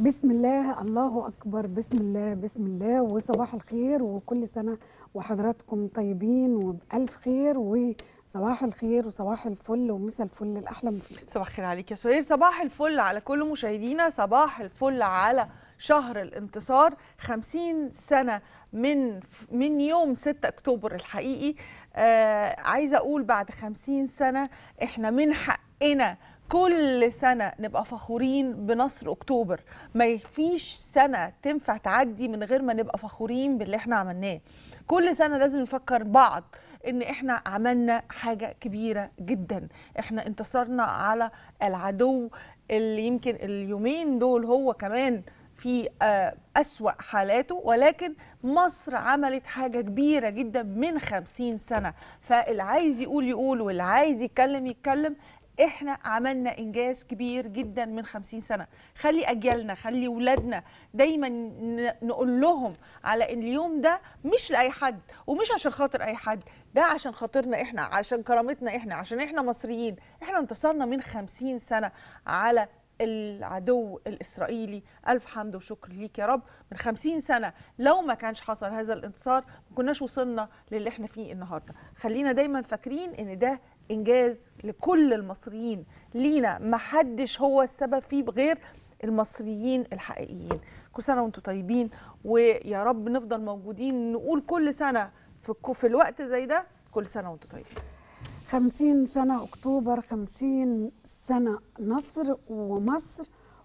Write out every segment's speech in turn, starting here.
بسم الله الله اكبر بسم الله بسم الله وصباح الخير وكل سنه وحضراتكم طيبين وبالف خير وصباح الخير وصباح الفل ومسا الفل الاحلى مفيد صباح الخير عليك يا سهير صباح الفل على كل مشاهدينا صباح الفل على شهر الانتصار 50 سنة من من يوم 6 أكتوبر الحقيقي آه عايزة أقول بعد 50 سنة إحنا من حقنا كل سنة نبقى فخورين بنصر أكتوبر ما فيش سنة تنفع تعدي من غير ما نبقى فخورين باللي احنا عملناه كل سنة لازم نفكر بعض ان احنا عملنا حاجة كبيرة جدا احنا انتصرنا على العدو اللي يمكن اليومين دول هو كمان في آه، أسوأ حالاته ولكن مصر عملت حاجة كبيرة جدا من خمسين سنة فاللي عايز يقول يقول واللي عايز يتكلم يتكلم احنا عملنا انجاز كبير جدا من خمسين سنه خلي اجيالنا خلي ولادنا دايما ن- نقول لهم على ان اليوم ده مش لاي حد ومش عشان خاطر اي حد ده عشان خاطرنا احنا عشان كرامتنا احنا عشان احنا مصريين احنا انتصرنا من خمسين سنه على العدو الإسرائيلي ألف حمد وشكر ليك يا رب من خمسين سنة لو ما كانش حصل هذا الانتصار ما كناش وصلنا للي احنا فيه النهاردة خلينا دايما فاكرين ان ده إنجاز لكل المصريين لينا ما حدش هو السبب فيه بغير المصريين الحقيقيين كل سنة وانتم طيبين ويا رب نفضل موجودين نقول كل سنة في, في الوقت زي ده كل سنة وانتم طيبين خمسين سنة أكتوبر خمسين سنة نصر ومصر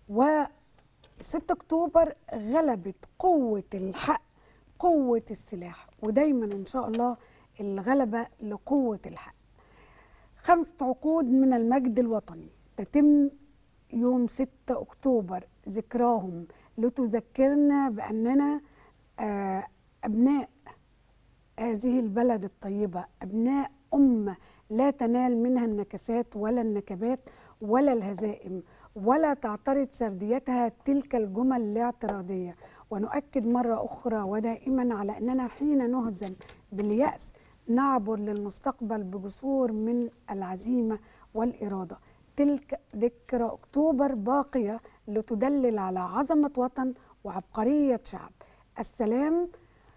وستة أكتوبر غلبت قوة الحق قوة السلاح ودايما إن شاء الله الغلبة لقوة الحق خمسة عقود من المجد الوطني تتم يوم 6 أكتوبر ذكراهم لتذكرنا بأننا آه، أبناء هذه البلد الطيبة أبناء أمة لا تنال منها النكسات ولا النكبات ولا الهزائم ولا تعترض سرديتها تلك الجمل الاعتراضية ونؤكد مرة أخرى ودائما على أننا حين نهزم باليأس نعبر للمستقبل بجسور من العزيمة والإرادة تلك ذكرى أكتوبر باقية لتدلل على عظمة وطن وعبقرية شعب السلام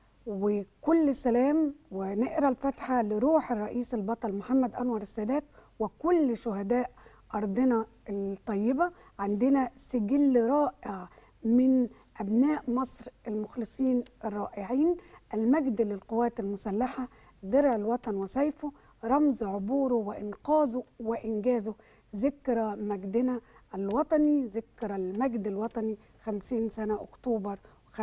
وكل سلام ونقرا الفاتحه لروح الرئيس البطل محمد انور السادات وكل شهداء ارضنا الطيبه عندنا سجل رائع من ابناء مصر المخلصين الرائعين المجد للقوات المسلحه درع الوطن وسيفه رمز عبوره وانقاذه وانجازه ذكرى مجدنا الوطني ذكرى المجد الوطني 50 سنه اكتوبر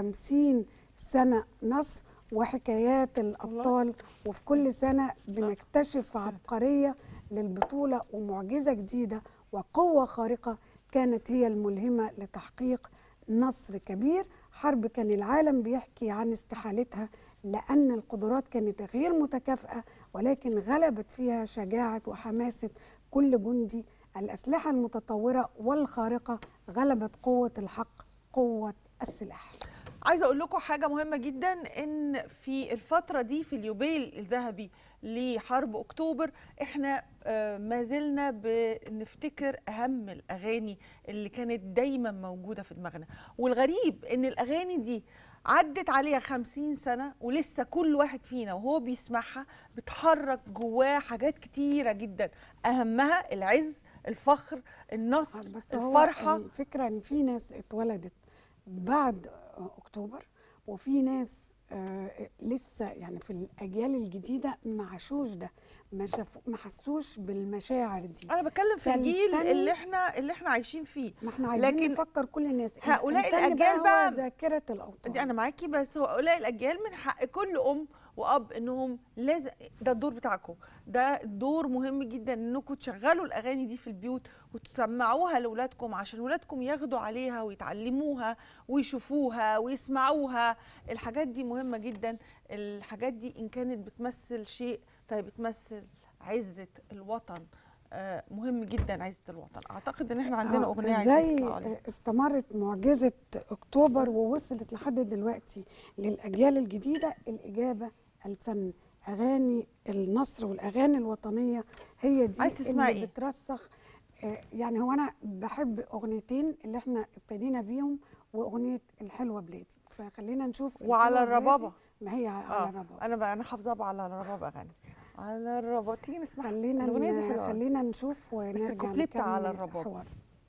50 سنه نصر وحكايات الابطال وفي كل سنه بنكتشف عبقريه للبطوله ومعجزه جديده وقوه خارقه كانت هي الملهمه لتحقيق نصر كبير حرب كان العالم بيحكي عن استحالتها لان القدرات كانت غير متكافئه ولكن غلبت فيها شجاعه وحماسه كل جندي الاسلحه المتطوره والخارقه غلبت قوه الحق قوه السلاح عايزه اقول لكم حاجه مهمه جدا ان في الفتره دي في اليوبيل الذهبي لحرب اكتوبر احنا آه، ما زلنا بنفتكر اهم الاغاني اللي كانت دايما موجوده في دماغنا والغريب ان الاغاني دي عدت عليها خمسين سنة ولسه كل واحد فينا وهو بيسمعها بتحرك جواه حاجات كتيرة جدا أهمها العز الفخر النصر بس هو الفرحة الفكره ان في ناس اتولدت بعد اكتوبر وفي ناس آه، لسه يعني في الاجيال الجديده ما عاشوش ده ما شافوا ما حسوش بالمشاعر دي انا بتكلم في الجيل فالفن- اللي احنا اللي احنا عايشين فيه ما احنا عايزين لكن نفكر كل الناس إن هؤلاء الفن الأجيال هو بقى- ذاكره الاوطان دي انا معاكي بس هؤلاء الاجيال من حق كل ام واب انهم لازم ده الدور بتاعكم ده دور مهم جدا انكم تشغلوا الاغاني دي في البيوت وتسمعوها لاولادكم عشان ولادكم ياخدوا عليها ويتعلموها ويشوفوها ويسمعوها الحاجات دي مهمه جدا الحاجات دي ان كانت بتمثل شيء فهي بتمثل عزه الوطن آه، مهم جدا عزه الوطن اعتقد ان احنا عندنا آه، اغنيه عايزين ازاي تطلعوا عليها. استمرت معجزه اكتوبر ووصلت لحد دلوقتي للاجيال الجديده الاجابه الفن اغاني النصر والاغاني الوطنيه هي دي عايز تسمعي اللي إيه؟ بترسخ آه، يعني هو انا بحب اغنيتين اللي احنا ابتدينا بيهم واغنيه الحلوه بلادي فخلينا نشوف وعلى الحلوة بلادي. الربابة. ما هي على اه الربابه انا بقى انا حافظاها بقى على الربابه اغاني على الربابه تيجي نسمع خلينا الاغنيه دي ن- حلوه أوي. خلينا نشوف ونرجع الكوبليه بتاع على نكمل الربابة. الحوار.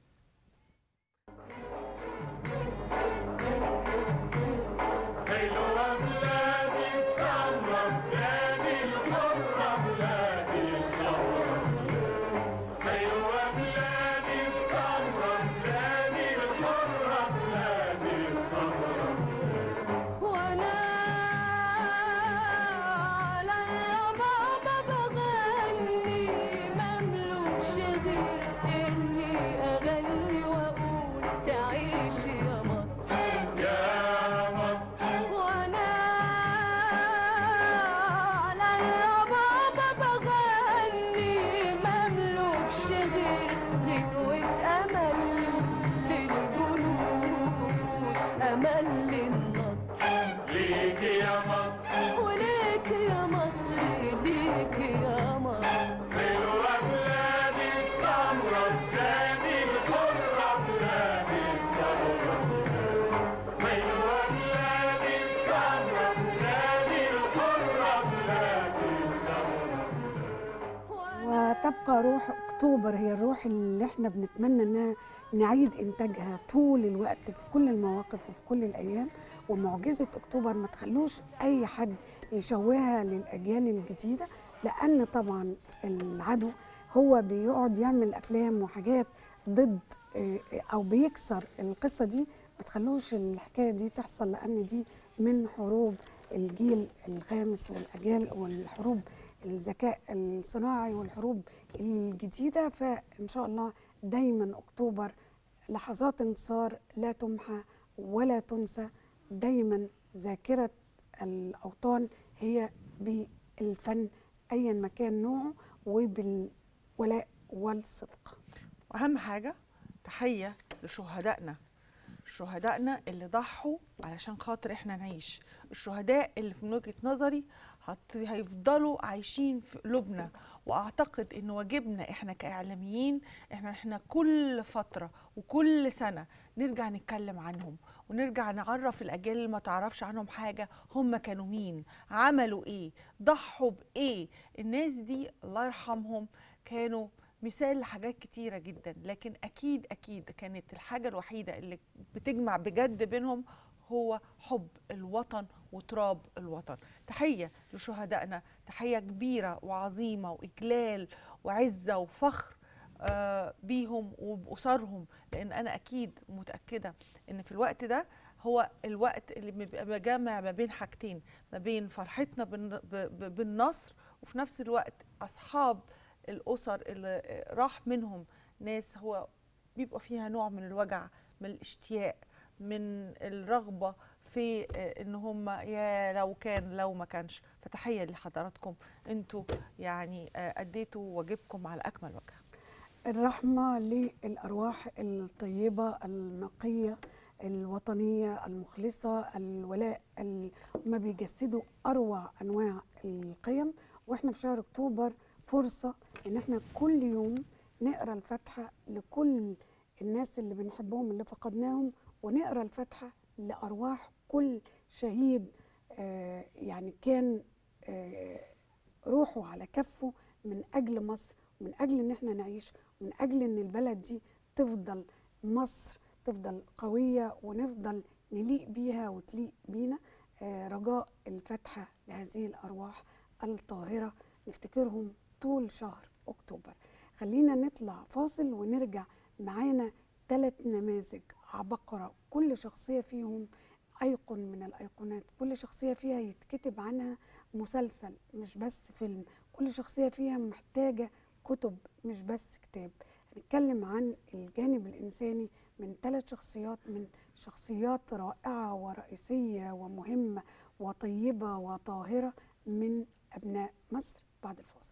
حلوة بلادي السمرة بلادي الحرة بلادي الثورة حلوة بلادي السمرة بلادي الحرة بلادي الثورة وانا على الربابة بغني مملوكش غير اني اغني واقول تعيش يا مصر يا مصر وانا على الربابة بغني مملوكش غير غنوة امل للجنود امل للنصر ليك يا مصر وليك يا مصر ليك يا مصر حلوة بلادي السمرة بلادي الحرة بلادي الثورة حلوة بلادي السمرة بلادي الحرة بلادي الثورة وتبقى روح اكتوبر هي الروح اللي احنا بنتمنى انها نعيد انتاجها طول الوقت في كل المواقف وفي كل الايام ومعجزه اكتوبر ما تخلوش اي حد يشوهها للاجيال الجديده لان طبعا العدو هو بيقعد يعمل افلام وحاجات ضد آه، او بيكسر القصه دي ما تخلوش الحكايه دي تحصل لان دي من حروب الجيل الخامس والاجيال والحروب الذكاء الصناعي والحروب الجديده فان شاء الله دايما اكتوبر لحظات انتصار لا تمحى ولا تنسى دايما ذاكره الاوطان هي بالفن ايا ما كان نوعه وبالولاء والصدق واهم حاجه تحيه لشهدائنا شهدائنا اللي ضحوا علشان خاطر احنا نعيش الشهداء اللي من وجهه نظري هت- هيفضلوا عايشين في قلوبنا واعتقد ان واجبنا احنا كاعلاميين احنا احنا كل فتره وكل سنه نرجع نتكلم عنهم ونرجع نعرف الاجيال اللي ما تعرفش عنهم حاجه هم كانوا مين عملوا ايه ضحوا بايه الناس دي الله يرحمهم كانوا مثال لحاجات كتيرة جدا لكن أكيد أكيد كانت الحاجة الوحيدة اللي بتجمع بجد بينهم هو حب الوطن وتراب الوطن تحية لشهدائنا تحية كبيرة وعظيمة وإجلال وعزة وفخر آه، بيهم وبأسرهم لأن أنا أكيد متأكدة إن في الوقت ده هو الوقت اللي بيبقى بجمع ما بين حاجتين ما بين فرحتنا بالن- ب- ب- بالنصر وفي نفس الوقت أصحاب الأسر اللي راح منهم ناس هو بيبقى فيها نوع من الوجع من الاشتياق من الرغبة في آه، ان هم يا لو كان لو ما كانش فتحية لحضراتكم انتوا يعني آه، اديتوا واجبكم على اكمل وجه الرحمة للأرواح الطيبة النقية الوطنية المخلصة الولاء ال- ما بيجسدوا أروع أنواع القيم وإحنا في شهر أكتوبر فرصة إن إحنا كل يوم نقرأ الفاتحة لكل الناس اللي بنحبهم اللي فقدناهم ونقرأ الفاتحة لأرواح كل شهيد آه، يعني كان آه، روحه على كفه من أجل مصر من أجل إن إحنا نعيش من أجل إن البلد دي تفضل مصر تفضل قوية ونفضل نليق بيها وتليق بينا آه، رجاء الفاتحة لهذه الأرواح الطاهرة نفتكرهم طول شهر أكتوبر خلينا نطلع فاصل ونرجع معانا ثلاث نماذج عبقرة كل شخصية فيهم أيقون من الأيقونات كل شخصية فيها يتكتب عنها مسلسل مش بس فيلم كل شخصية فيها محتاجة كتب مش بس كتاب هنتكلم عن الجانب الإنساني من ثلاث شخصيات من شخصيات رائعة ورئيسية ومهمة وطيبة وطاهرة من أبناء مصر بعد الفاصل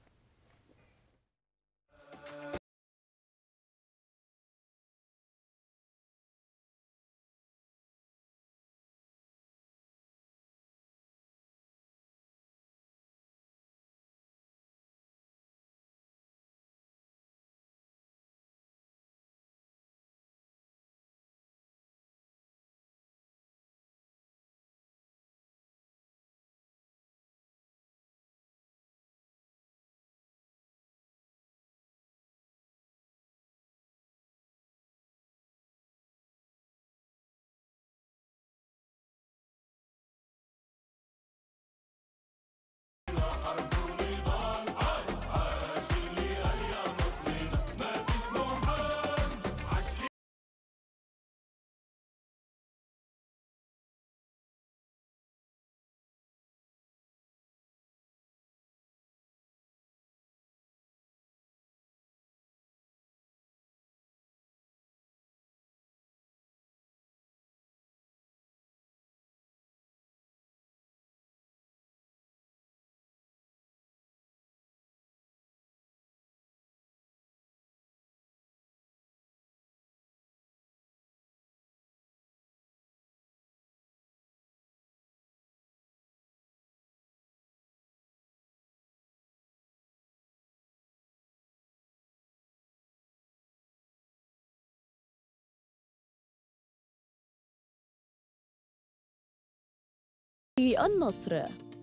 النصر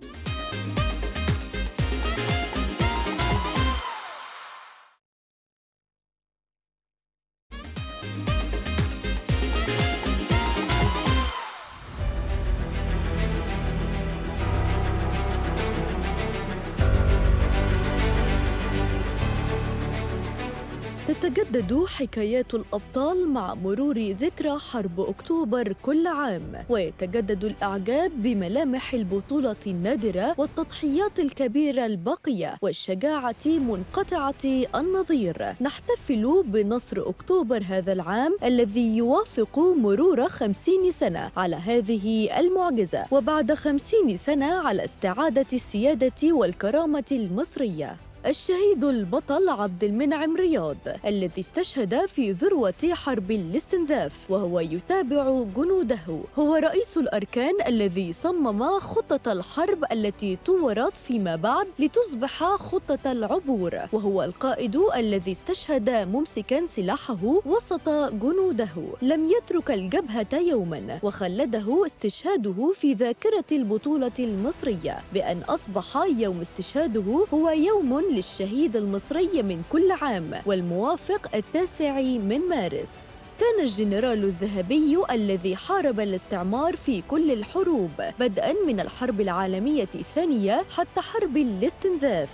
تتجدد حكايات الأبطال مع مرور ذكرى حرب أكتوبر كل عام ويتجدد الإعجاب بملامح البطولة النادرة والتضحيات الكبيرة الباقية والشجاعة منقطعة النظير نحتفل بنصر أكتوبر هذا العام الذي يوافق مرور خمسين سنة على هذه المعجزة وبعد خمسين سنة على استعادة السيادة والكرامة المصرية الشهيد البطل عبد المنعم رياض الذي استشهد في ذروة حرب الاستنزاف وهو يتابع جنوده هو رئيس الأركان الذي صمم خطة الحرب التي طورت فيما بعد لتصبح خطة العبور وهو القائد الذي استشهد ممسكا سلاحه وسط جنوده لم يترك الجبهة يوما وخلده استشهاده في ذاكرة البطولة المصرية بأن أصبح يوم استشهاده هو يوم للشهيد المصري من كل عام والموافق التاسع من مارس كان الجنرال الذهبي الذي حارب الاستعمار في كل الحروب بدءا من الحرب العالمية الثانية حتى حرب الاستنزاف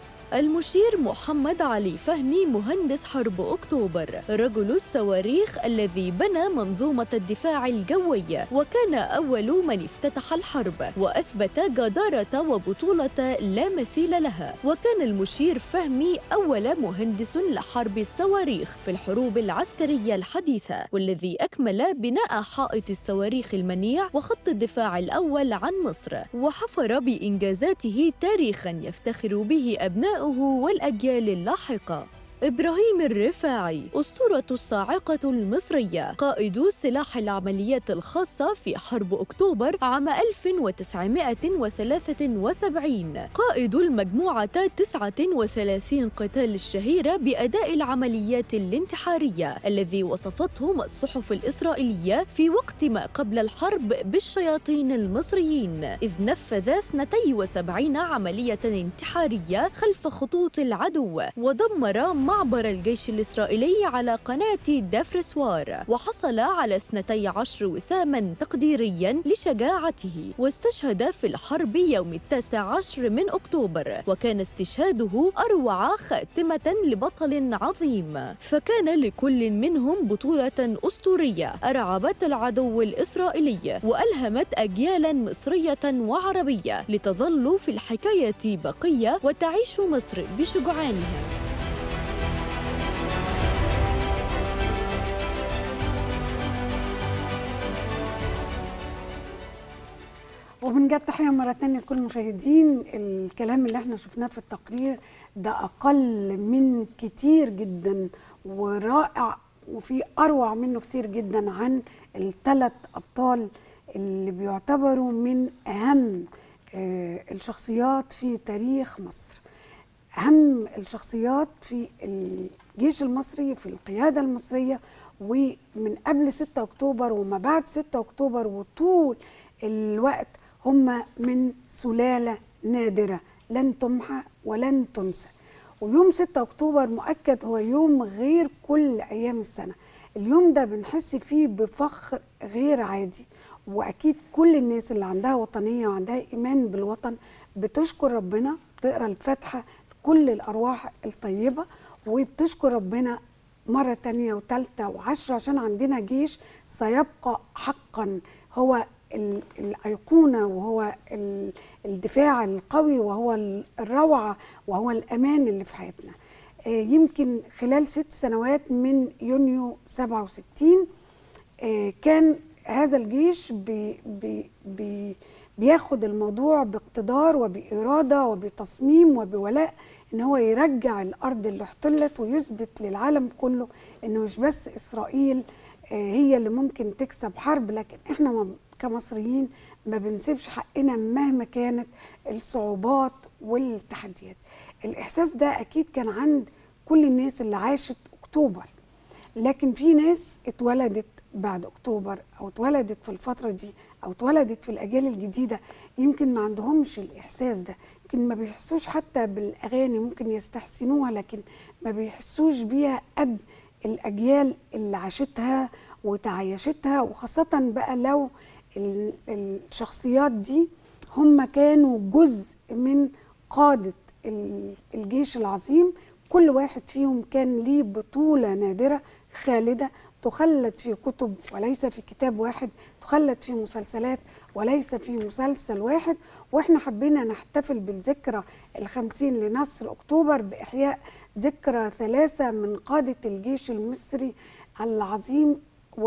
المشير محمد علي فهمي مهندس حرب أكتوبر رجل الصواريخ الذي بنى منظومة الدفاع الجوي وكان أول من افتتح الحرب وأثبت جدارة وبطولة لا مثيل لها وكان المشير فهمي أول مهندس لحرب الصواريخ في الحروب العسكرية الحديثة والذي أكمل بناء حائط الصواريخ المنيع وخط الدفاع الأول عن مصر وحفر بإنجازاته تاريخا يفتخر به أبناؤه والأجيال اللاحقة إبراهيم الرفاعي أسطورة الصاعقة المصرية قائد سلاح العمليات الخاصة في حرب أكتوبر عام 1973 قائد المجموعة 39 قتال الشهيرة بأداء العمليات الانتحارية الذي وصفتهم الصحف الإسرائيلية في وقت ما قبل الحرب بالشياطين المصريين إذ نفذ 72 عملية انتحارية خلف خطوط العدو ودمر معبر الجيش الإسرائيلي على قناة دافرسوار وحصل على 12 وساما تقديريا لشجاعته واستشهد في الحرب يوم التاسع عشر من أكتوبر وكان استشهاده أروع خاتمة لبطل عظيم فكان لكل منهم بطولة أسطورية أرعبت العدو الإسرائيلي وألهمت أجيالا مصرية وعربية لتظل في الحكاية بقية وتعيش مصر بشجعانها وبنجد تحية مرة تانية لكل المشاهدين الكلام اللي احنا شفناه في التقرير ده أقل من كتير جدا ورائع وفي أروع منه كتير جدا عن الثلاث أبطال اللي بيعتبروا من أهم آه، الشخصيات في تاريخ مصر أهم الشخصيات في الجيش المصري في القيادة المصرية ومن قبل 6 أكتوبر وما بعد 6 أكتوبر وطول الوقت هم من سلالة نادرة لن تمحى ولن تنسى ويوم 6 أكتوبر مؤكد هو يوم غير كل أيام السنة اليوم ده بنحس فيه بفخر غير عادي وأكيد كل الناس اللي عندها وطنية وعندها إيمان بالوطن بتشكر ربنا بتقرأ الفاتحة كل الأرواح الطيبة وبتشكر ربنا مرة تانية وتالتة وعشرة عشان عندنا جيش سيبقى حقا هو ال- الأيقونة وهو ال- الدفاع القوي وهو ال- الروعة وهو الأمان اللي في حياتنا آه، يمكن خلال ست سنوات من يونيو 67 آه، كان هذا الجيش بي بي بي بياخد الموضوع باقتدار وبإرادة وبتصميم وبولاء ان هو يرجع الارض اللي احتلت ويثبت للعالم كله انه مش بس اسرائيل آه، هي اللي ممكن تكسب حرب لكن احنا ما- كمصريين ما بنسيبش حقنا مهما كانت الصعوبات والتحديات الاحساس ده اكيد كان عند كل الناس اللي عاشت اكتوبر لكن في ناس اتولدت بعد اكتوبر او اتولدت في الفتره دي او اتولدت في الاجيال الجديده يمكن ما عندهمش الاحساس ده يمكن ما بيحسوش حتى بالاغاني ممكن يستحسنوها لكن ما بيحسوش بيها قد الاجيال اللي عاشتها وتعايشتها وخاصه بقى لو ال- الشخصيات دي هم كانوا جزء من قاده ال- الجيش العظيم كل واحد فيهم كان ليه بطوله نادره خالده تخلد في كتب وليس في كتاب واحد تخلد في مسلسلات وليس في مسلسل واحد واحنا حبينا نحتفل بالذكرى الخمسين لنصر اكتوبر باحياء ذكرى ثلاثه من قاده الجيش المصري العظيم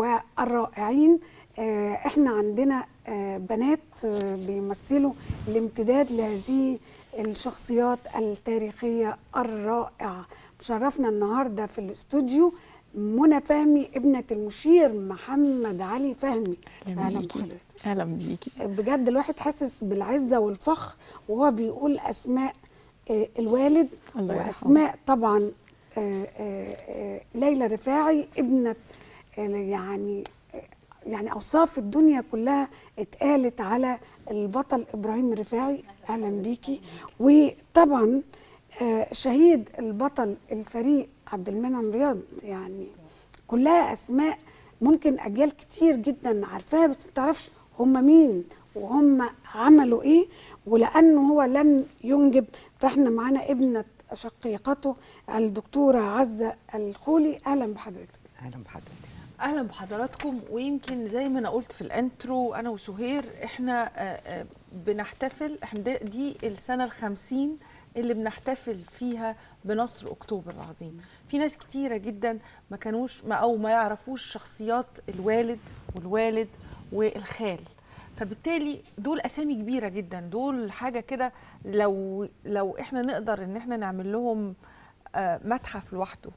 والرائعين آه، احنا عندنا آه، بنات آه، بيمثلوا الامتداد لهذه الشخصيات التاريخية الرائعة مشرفنا النهاردة في الاستوديو منى فهمي ابنة المشير محمد علي فهمي اهلا بيكي بحضرتك اهلا بيكي بجد الواحد حاسس بالعزة والفخر وهو بيقول أسماء آه، الوالد الله يرحمه. وأسماء طبعا آه، آه، آه، ليلى رفاعي ابنة آه، يعني يعني اوصاف الدنيا كلها اتقالت على البطل ابراهيم رفاعي اهلا بيكي وطبعا آه، شهيد البطل الفريق عبد المنعم رياض يعني كلها اسماء ممكن اجيال كتير جدا عارفاها بس ما تعرفش هم مين وهم عملوا ايه ولانه هو لم ينجب فاحنا معانا ابنه شقيقته الدكتوره عزه الخولي اهلا بحضرتك اهلا بحضرتك اهلا بحضراتكم ويمكن زي ما انا قلت في الانترو انا وسهير احنا آه، آه، بنحتفل احنا دي- دي السنه الخمسين اللي بنحتفل فيها بنصر اكتوبر العظيم في ناس كتيره جدا ما كانوش ما او ما يعرفوش شخصيات الوالد والوالد والخال فبالتالي دول اسامي كبيره جدا دول حاجه كده لو لو احنا نقدر ان احنا نعمل لهم آه، متحف لوحده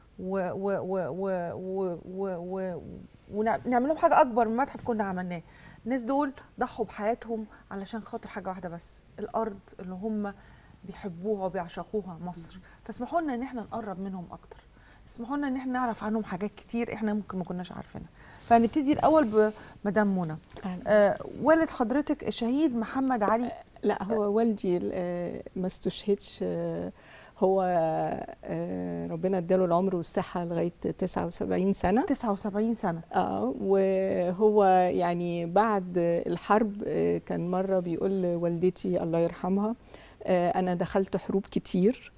و و و و و و و ونعمل لهم حاجه اكبر من متحف كنا عملناه الناس دول ضحوا بحياتهم علشان خاطر حاجه واحده بس الارض اللي هم بيحبوها وبيعشقوها مصر فاسمحوا لنا ان احنا نقرب منهم اكتر اسمحوا لنا ان احنا نعرف عنهم حاجات كتير احنا ممكن ما كناش عارفينها فهنبتدي الاول بمدام منى أهلا. آه والد حضرتك الشهيد محمد علي لا هو والدي آه، ما استشهدش آه، هو آه، ربنا اداله العمر والصحة لغاية 79 سنة 79 سنه اه وهو يعني بعد الحرب آه، كان مرة بيقول لوالدتي الله يرحمها آه، أنا دخلت حروب كتير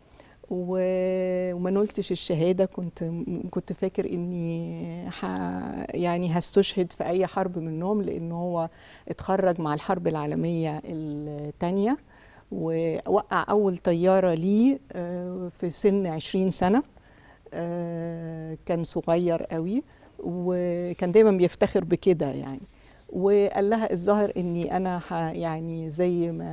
و- وما نلتش الشهادة كنت كنت فاكر إني ح يعني هستشهد في أي حرب منهم لأنه هو اتخرج مع الحرب العالمية الثانية ووقع أول طيارة ليه آه، في سن 20 سنة آه، كان صغير قوي وكان دايما بيفتخر بكده يعني وقال لها الظاهر اني انا ح يعني زي ما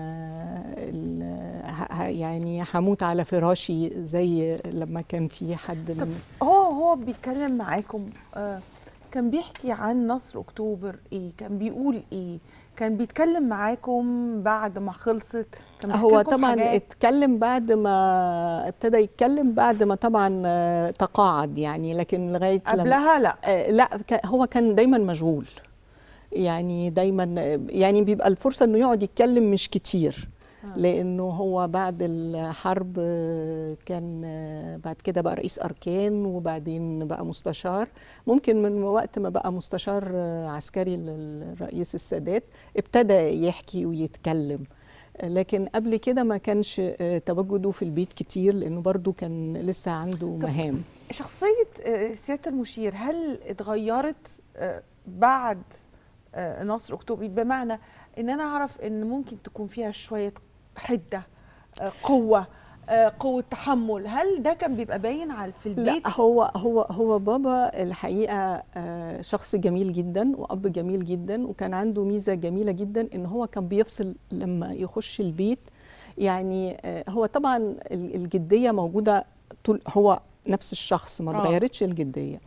ال- ه- ه- يعني هموت على فراشي زي لما كان في حد طب من هو هو بيتكلم معاكم آه كان بيحكي عن نصر اكتوبر ايه كان بيقول ايه كان بيتكلم معاكم بعد ما خلصت كان بيحكي هو لكم طبعا حاجات؟ اتكلم بعد ما ابتدى يتكلم بعد ما طبعا آه، تقاعد يعني لكن لغايه لما قبلها لا آه، لا ك- هو كان دايما مشغول يعني دايما آه، يعني بيبقى الفرصه انه يقعد يتكلم مش كتير آه. لانه هو بعد الحرب آه، كان آه، بعد كده بقى رئيس اركان وبعدين بقى مستشار ممكن من وقت ما بقى مستشار آه، عسكري للرئيس السادات ابتدى يحكي ويتكلم آه، لكن قبل كده ما كانش آه، تواجده في البيت كتير لانه برضو كان لسه عنده مهام شخصيه آه، سياده المشير هل اتغيرت آه، بعد آه، نصر اكتوبر بمعنى ان انا اعرف ان ممكن تكون فيها شويه حده آه، قوه آه، قوه تحمل هل ده كان بيبقى باين على في البيت لا هو هو هو بابا الحقيقه آه، شخص جميل جدا واب جميل جدا وكان عنده ميزه جميله جدا ان هو كان بيفصل لما يخش البيت يعني آه، هو طبعا ال- الجديه موجوده طول هو نفس الشخص ما آه. اتغيرتش الجديه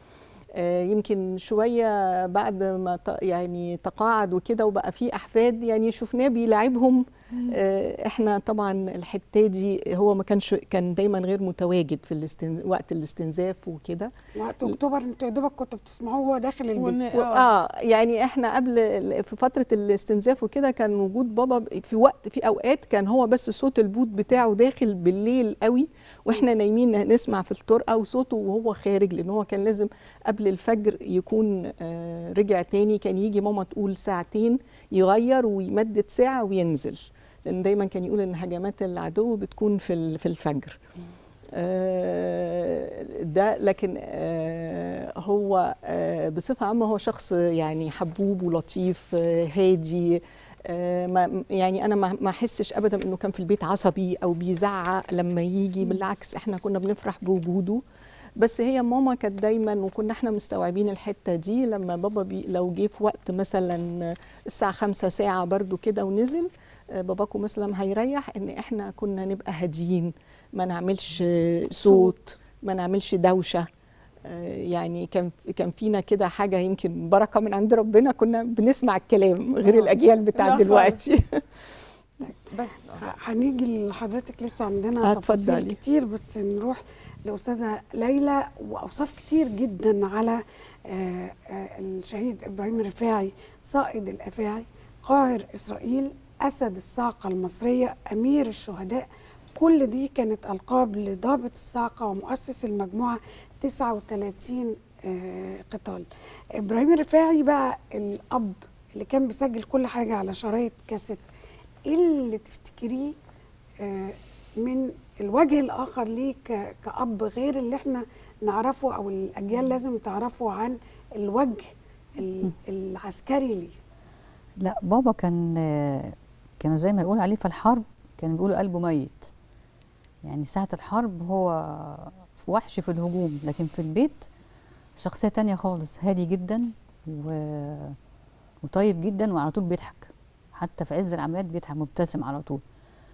آه، يمكن شويه بعد ما ت- يعني تقاعد وكده وبقى في احفاد يعني شفناه بيلاعبهم آه، احنا طبعا الحته دي هو ما كانش كان دايما غير متواجد في الاستن... وقت الاستنزاف وكده وقت اكتوبر انتوا يا دوبك كنتوا بتسمعوه وهو داخل ون- البيت اه يعني احنا قبل ال- في فتره الاستنزاف وكده كان وجود بابا ب- في وقت في اوقات كان هو بس صوت البوت بتاعه داخل بالليل قوي واحنا نايمين نسمع في الطرقه وصوته وهو خارج لان هو كان لازم قبل الفجر يكون آه رجع تاني كان يجي ماما تقول ساعتين يغير ويمدد ساعه وينزل لان دايما كان يقول ان هجمات العدو بتكون في ال- في الفجر آه، ده لكن آه، هو آه، بصفة عامة هو شخص يعني حبوب ولطيف آه، هادي آه، ما يعني انا ما ما احسش ابدا انه كان في البيت عصبي او بيزعق لما يجي بالعكس احنا كنا بنفرح بوجوده بس هي ماما كانت دايما وكنا احنا مستوعبين الحته دي لما بابا بي لو جه في وقت مثلا الساعه خمسة ساعه برضو كده ونزل آه، باباكم مثلا هيريح ان احنا كنا نبقى هاديين ما نعملش آه، صوت ما نعملش دوشه آه، يعني كان كان فينا كده حاجه يمكن بركه من عند ربنا كنا بنسمع الكلام غير آه. الاجيال لا بتاعت خالص. دلوقتي بس ه- هنيجي لحضرتك لسه عندنا آه، تفاصيل اتفضلي. كتير بس نروح لاستاذه ليلى واوصاف كتير جدا على آه، آه، الشهيد ابراهيم الرفاعي صائد الافاعي قاهر اسرائيل اسد الصاعقه المصريه امير الشهداء كل دي كانت القاب لضابط الصاعقه ومؤسس المجموعه 39 آه، قتال ابراهيم الرفاعي بقى الاب اللي كان بيسجل كل حاجه على شرايط كاسيت ايه اللي تفتكريه آه، من الوجه الاخر ليه ك- كاب غير اللي احنا نعرفه او الاجيال لازم تعرفه عن الوجه ال- العسكري ليه لا بابا كان كانوا زي ما يقول عليه في الحرب كانوا بيقولوا قلبه ميت يعني ساعة الحرب هو وحش في الهجوم لكن في البيت شخصية تانية خالص هادي جدا و... وطيب جدا وعلى طول بيضحك حتى في عز العمليات بيضحك مبتسم على طول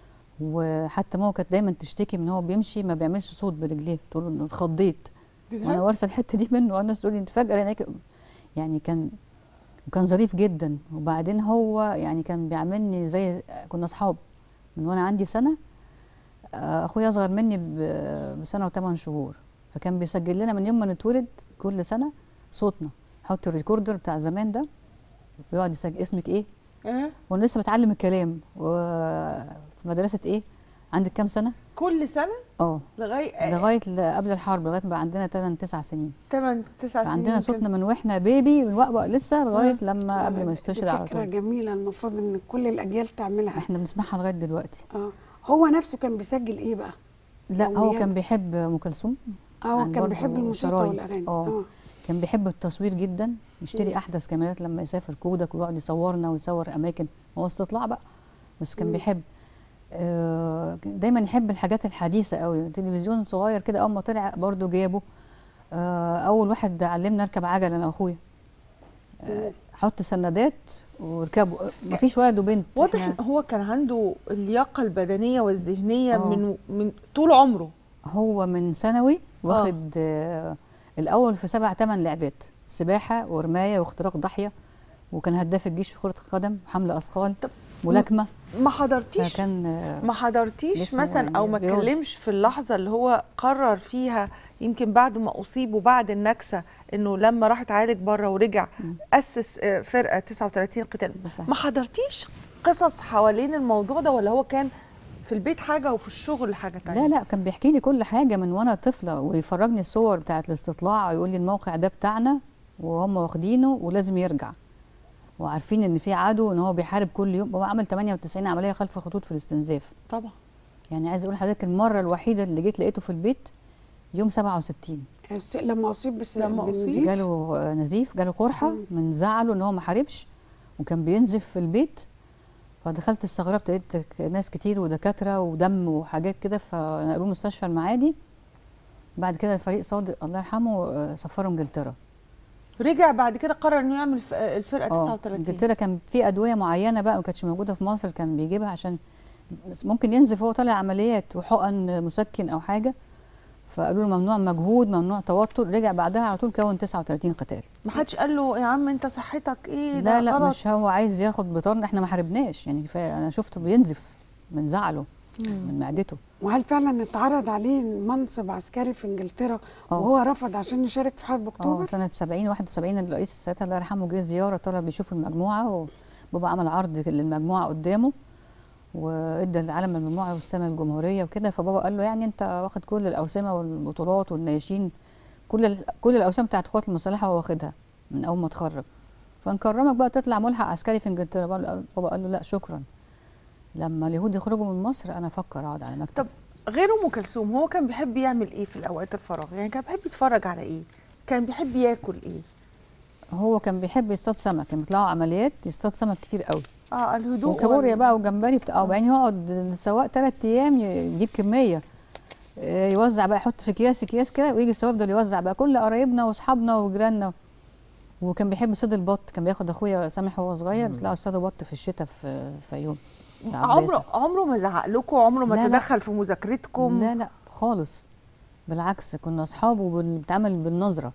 وحتى ماما كانت دايما تشتكي من هو بيمشي ما بيعملش صوت برجليه تقول له اتخضيت وانا وارثه الحته دي منه والناس تقول لي انت فجاه هناك يعني كان وكان ظريف جدا وبعدين هو يعني كان بيعاملني زي كنا اصحاب من وانا عندي سنه آه، اخويا اصغر مني ب- بسنه وثمان شهور فكان بيسجل لنا من يوم ما نتولد كل سنه صوتنا حط الريكوردر بتاع زمان ده ويقعد يسجل اسمك ايه آه. وانا لسه بتعلم الكلام وفي مدرسه ايه عندك كام سنه كل سنه اه لغايه لغايه ل- قبل الحرب لغايه ما بقى عندنا 8 9 سنين 8 9 سنين عندنا كده. صوتنا من واحنا بيبي من وقت بقى لسه لغايه لما قبل ما دي يستشهد على فكره طول جميله المفروض ان كل الاجيال تعملها احنا بنسمعها لغايه دلوقتي اه هو نفسه كان بيسجل ايه بقى لا هو يوميات. كان بيحب ام كلثوم اه هو عن كان برضه بيحب الموسيقى شرايط. والاغاني آه. كان بيحب التصوير جدا يشتري مم. احدث كاميرات لما يسافر كودك ويقعد يصورنا ويصور اماكن هو استطلاع بقى بس كان مم. بيحب آه دايما يحب الحاجات الحديثه قوي تلفزيون صغير كده اول ما طلع برضه جابه آه اول واحد علمنا اركب عجله انا واخويا آه حط سندات واركبوا آه، مفيش ولد وبنت واضح إحنا- ان هو كان عنده اللياقه البدنيه والذهنيه آه. من من طول عمره هو من ثانوي واخد آه الاول في سبع ثمان لعبات سباحه ورمايه واختراق ضاحيه وكان هداف الجيش في كره القدم وحمل اثقال طب ملاكمه ما حضرتيش فكان آه، ما حضرتيش اسمه مثلا او ما رياضي. اتكلمش في اللحظه اللي هو قرر فيها يمكن بعد ما اصيب وبعد النكسه انه لما راح اتعالج بره ورجع مم. اسس آه، فرقه 39 قتال صح. ما حضرتيش قصص حوالين الموضوع ده ولا هو كان في البيت حاجه وفي الشغل حاجه تانية لا لا كان بيحكي لي كل حاجه من وانا طفله ويفرجني الصور بتاعه الاستطلاع ويقول لي الموقع ده بتاعنا وهم واخدينه ولازم يرجع وعارفين ان في عدو ان هو بيحارب كل يوم هو عمل 98 عمليه خلف الخطوط في الاستنزاف طبعا يعني عايز اقول لحضرتك المره الوحيده اللي جيت لقيته في البيت يوم 67 الس- لما اصيب بس لما أصيب. بالنزيف جاله آه، نزيف جاله قرحه مم. من زعله ان هو ما حاربش وكان بينزف في البيت فدخلت استغربت لقيت ك- ناس كتير ودكاتره ودم وحاجات كده فنقلوه مستشفى المعادي بعد كده الفريق صادق الله يرحمه آه، سفره انجلترا رجع بعد كده قرر انه يعمل ف- آه، الفرقه اه 39 انجلترا كان في ادويه معينه بقى ما كانتش موجوده في مصر كان بيجيبها عشان بس ممكن ينزف وهو طالع عمليات وحقن مسكن او حاجه فقالوا له ممنوع مجهود ممنوع توتر رجع بعدها على طول كون 39 قتال ما حدش قال له يا عم انت صحتك ايه ده لا لا غلط. مش هو عايز ياخد بطارنا احنا ما حاربناش يعني كفايه انا شفته بينزف من زعله من معدته وهل فعلا اتعرض عليه منصب عسكري في انجلترا اه. وهو رفض عشان يشارك في حرب اه اكتوبر سنه 70 71 الرئيس ساعتها الله يرحمه جه زياره طلب يشوف المجموعه وبابا عمل عرض للمجموعه قدامه وادى العلم المجموعه والسما الجمهوريه وكده فبابا قال له يعني انت واخد كل الاوسمه والبطولات والنياشين كل ال- كل الاوسام بتاعت القوات المسلحه هو واخدها من اول ما اتخرج فنكرمك بقى تطلع ملحق عسكري في انجلترا بابا بابا قال له لا شكرا لما اليهود يخرجوا من مصر انا افكر اقعد على مكتب طب غير ام كلثوم هو كان بيحب يعمل ايه في الاوقات الفراغ يعني كان بيحب يتفرج على ايه كان بيحب ياكل ايه هو كان بيحب يصطاد سمك كان بيطلعوا عمليات يصطاد سمك كتير قوي اه الهدوء وكابوريا وال- بقى وجمبري بتاع وبعدين يقعد السواق ثلاث ايام ي- يجيب كميه آه، يوزع بقى يحط في اكياس اكياس كده ويجي السواق يفضل يوزع بقى كل قرايبنا واصحابنا وجيراننا وكان بيحب صيد البط كان بياخد اخويا سامح وهو صغير يطلعوا يصطادوا بط في الشتاء في فيوم في عباسة. عمره عمره ما زعق لكم عمره ما لا، لا. تدخل في مذاكرتكم لا لا خالص بالعكس كنا اصحاب وبنتعامل بالنظره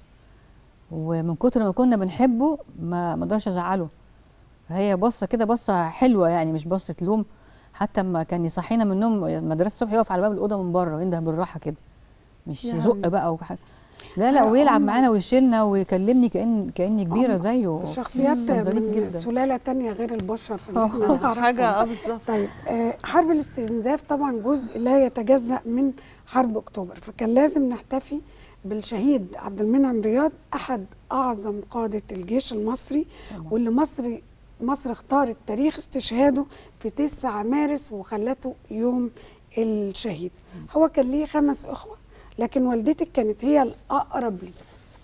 ومن كتر ما كنا بنحبه ما ما اقدرش ازعله هي بصه كده بصه حلوه يعني مش بصه لوم حتى اما كان يصحينا من النوم المدرسه الصبح يقف على باب الاوضه من بره وينده بالراحه كده مش يا يزق حبيبي. بقى وحاجه لا لا لا، ويلعب هم- معانا ويشيلنا ويكلمني كان كاني كبيره هم زيه شخصيات كان ظريف من جدا سلاله تانية غير البشر اللي اه. احنا نعرفهم. حاجه اه بالظبط طيب آه، حرب الاستنزاف طبعا جزء لا يتجزأ من حرب اكتوبر فكان لازم نحتفي بالشهيد عبد المنعم رياض احد اعظم قاده الجيش المصري واللي مصر مصر اختارت تاريخ استشهاده في 9 مارس وخلته يوم الشهيد هو كان ليه خمس اخوه لكن والدتك كانت هي الاقرب ليه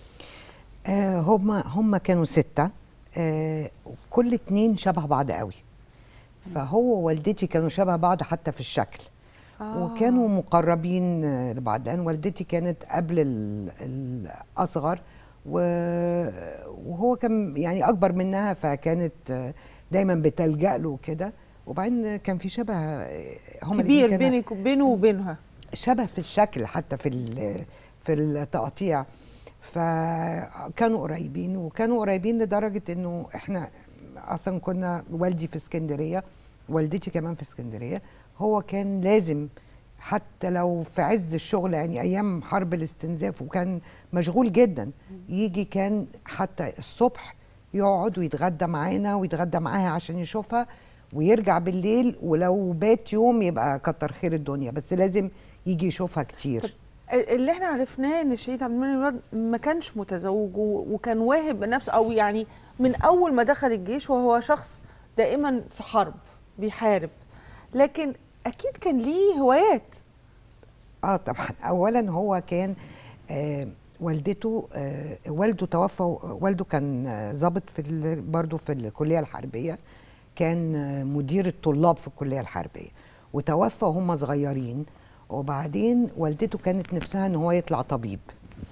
آه هم هم كانوا ستة آه كل اتنين شبه بعض قوي فهو ووالدتي كانوا شبه بعض حتى في الشكل آه. وكانوا مقربين آه، لبعض لان والدتي كانت قبل ال- الاصغر و- وهو كان يعني اكبر منها فكانت آه، دايما بتلجأ له كده وبعدين كان في شبه آه، هما الاتنين كبير كانوا- بينك وبينه وبينها شبه في الشكل حتى في ال- في التقطيع فكانوا قريبين وكانوا قريبين لدرجه انه احنا اصلا كنا والدي في اسكندريه والدتي كمان في اسكندريه هو كان لازم حتى لو في عز الشغل يعني ايام حرب الاستنزاف وكان مشغول جدا يجي كان حتى الصبح يقعد ويتغدى معانا ويتغدى معاها عشان يشوفها ويرجع بالليل ولو بات يوم يبقى كتر خير الدنيا بس لازم يجي يشوفها كتير اللي احنا عرفناه ان الشهيد عبد المنعم رياض ما كانش متزوج و- وكان واهب بنفسه او يعني من اول ما دخل الجيش وهو شخص دائما في حرب بيحارب لكن اكيد كان ليه هوايات اه طبعا اولا هو كان آه والدته آه والده توفى والده كان آه، ضابط في ال- برضه في الكليه الحربيه كان آه، مدير الطلاب في الكليه الحربيه وتوفى وهم صغيرين وبعدين والدته كانت نفسها ان هو يطلع طبيب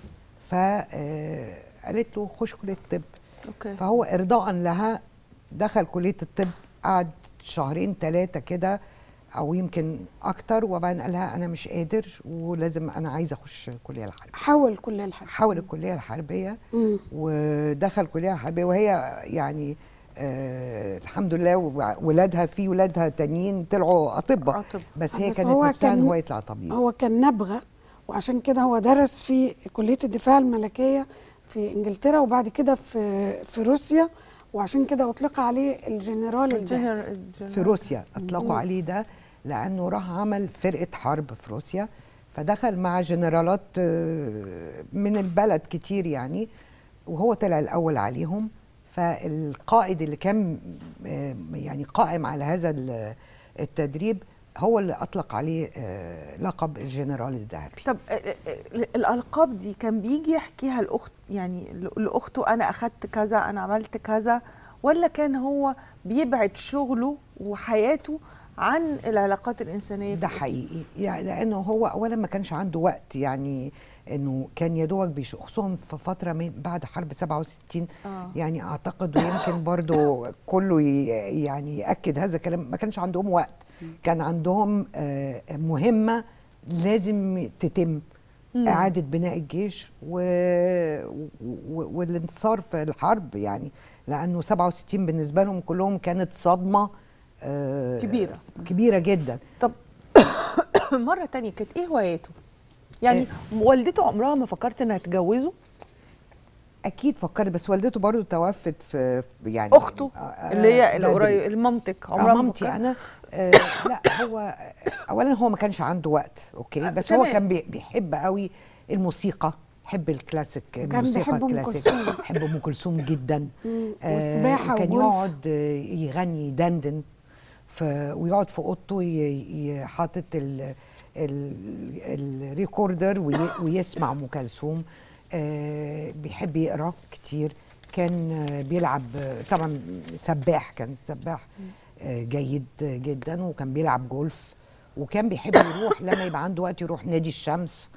فقالت له خش كليه الطب اوكي فهو ارضاء لها دخل كليه الطب قعد شهرين ثلاثه كده او يمكن اكتر وبعدين قال لها انا مش قادر ولازم انا عايزه اخش الكليه الحربيه حاول كل الحاجة حاول الكليه الحربيه مم. ودخل الكليه الحربيه وهي يعني آه الحمد لله ولادها في ولادها تانيين طلعوا اطباء أطباء. بس هي بس كانت هو نفسها ان كان- هو يطلع طبيب هو كان نبغة وعشان كده هو درس في كلية الدفاع الملكية في انجلترا وبعد كده في في روسيا وعشان كده اطلق عليه الجنرال الذهبي الجنر- الجنر- في روسيا اطلقوا عليه ده لانه راح عمل فرقه حرب في روسيا فدخل مع جنرالات آه، من البلد كتير يعني وهو طلع الاول عليهم فالقائد اللي كان آه، يعني قائم على هذا ال- التدريب هو اللي اطلق عليه آه، لقب الجنرال الذهبي طب آه، آه، آه، الالقاب دي كان بيجي يحكيها الاخت يعني ل- لاخته انا اخدت كذا انا عملت كذا ولا كان هو بيبعد شغله وحياته عن العلاقات الانسانيه في ده الأسرة؟ حقيقي يعني لانه هو اولا ما كانش عنده وقت يعني انه كان يا دوبك بيش خصوصا في فتره من بعد حرب 67 آه. يعني اعتقد ويمكن برضو كله ي- يعني ياكد هذا الكلام ما كانش عندهم وقت كان عندهم آه، مهمه لازم تتم مم. اعاده بناء الجيش و... و... والانتصار في الحرب يعني لانه 67 بالنسبه لهم كلهم كانت صدمه آه، كبيرة. كبيره جدا طب مره تانية كانت ايه هواياته يعني والدته عمرها ما فكرت انها تجوزه اكيد فكرت بس والدته برضو توفت في يعني اخته آه، آه، اللي هي بدري. القريب مامتك آه، عمرها ما مامتي فكرت؟ انا آه لا هو اولا هو ما كانش عنده وقت اوكي آه، بس هو تمام. كان بي- بيحب قوي الموسيقى يحب الكلاسيك كان الموسيقى بيحب أم الكلاسيك كلثوم. بيحب ام كلثوم جدا مم. آه، والسباحه كان وجولف يقعد آه، يغني دندن ف ويقعد في اوضته ي- ي- حاطط ال- ال- الريكوردر وي- ويسمع ام كلثوم آه، بيحب يقرا كتير كان آه، بيلعب آه، طبعا سباح كان سباح آه، جيد جدا وكان بيلعب جولف وكان بيحب يروح لما يبقى عنده وقت يروح نادي الشمس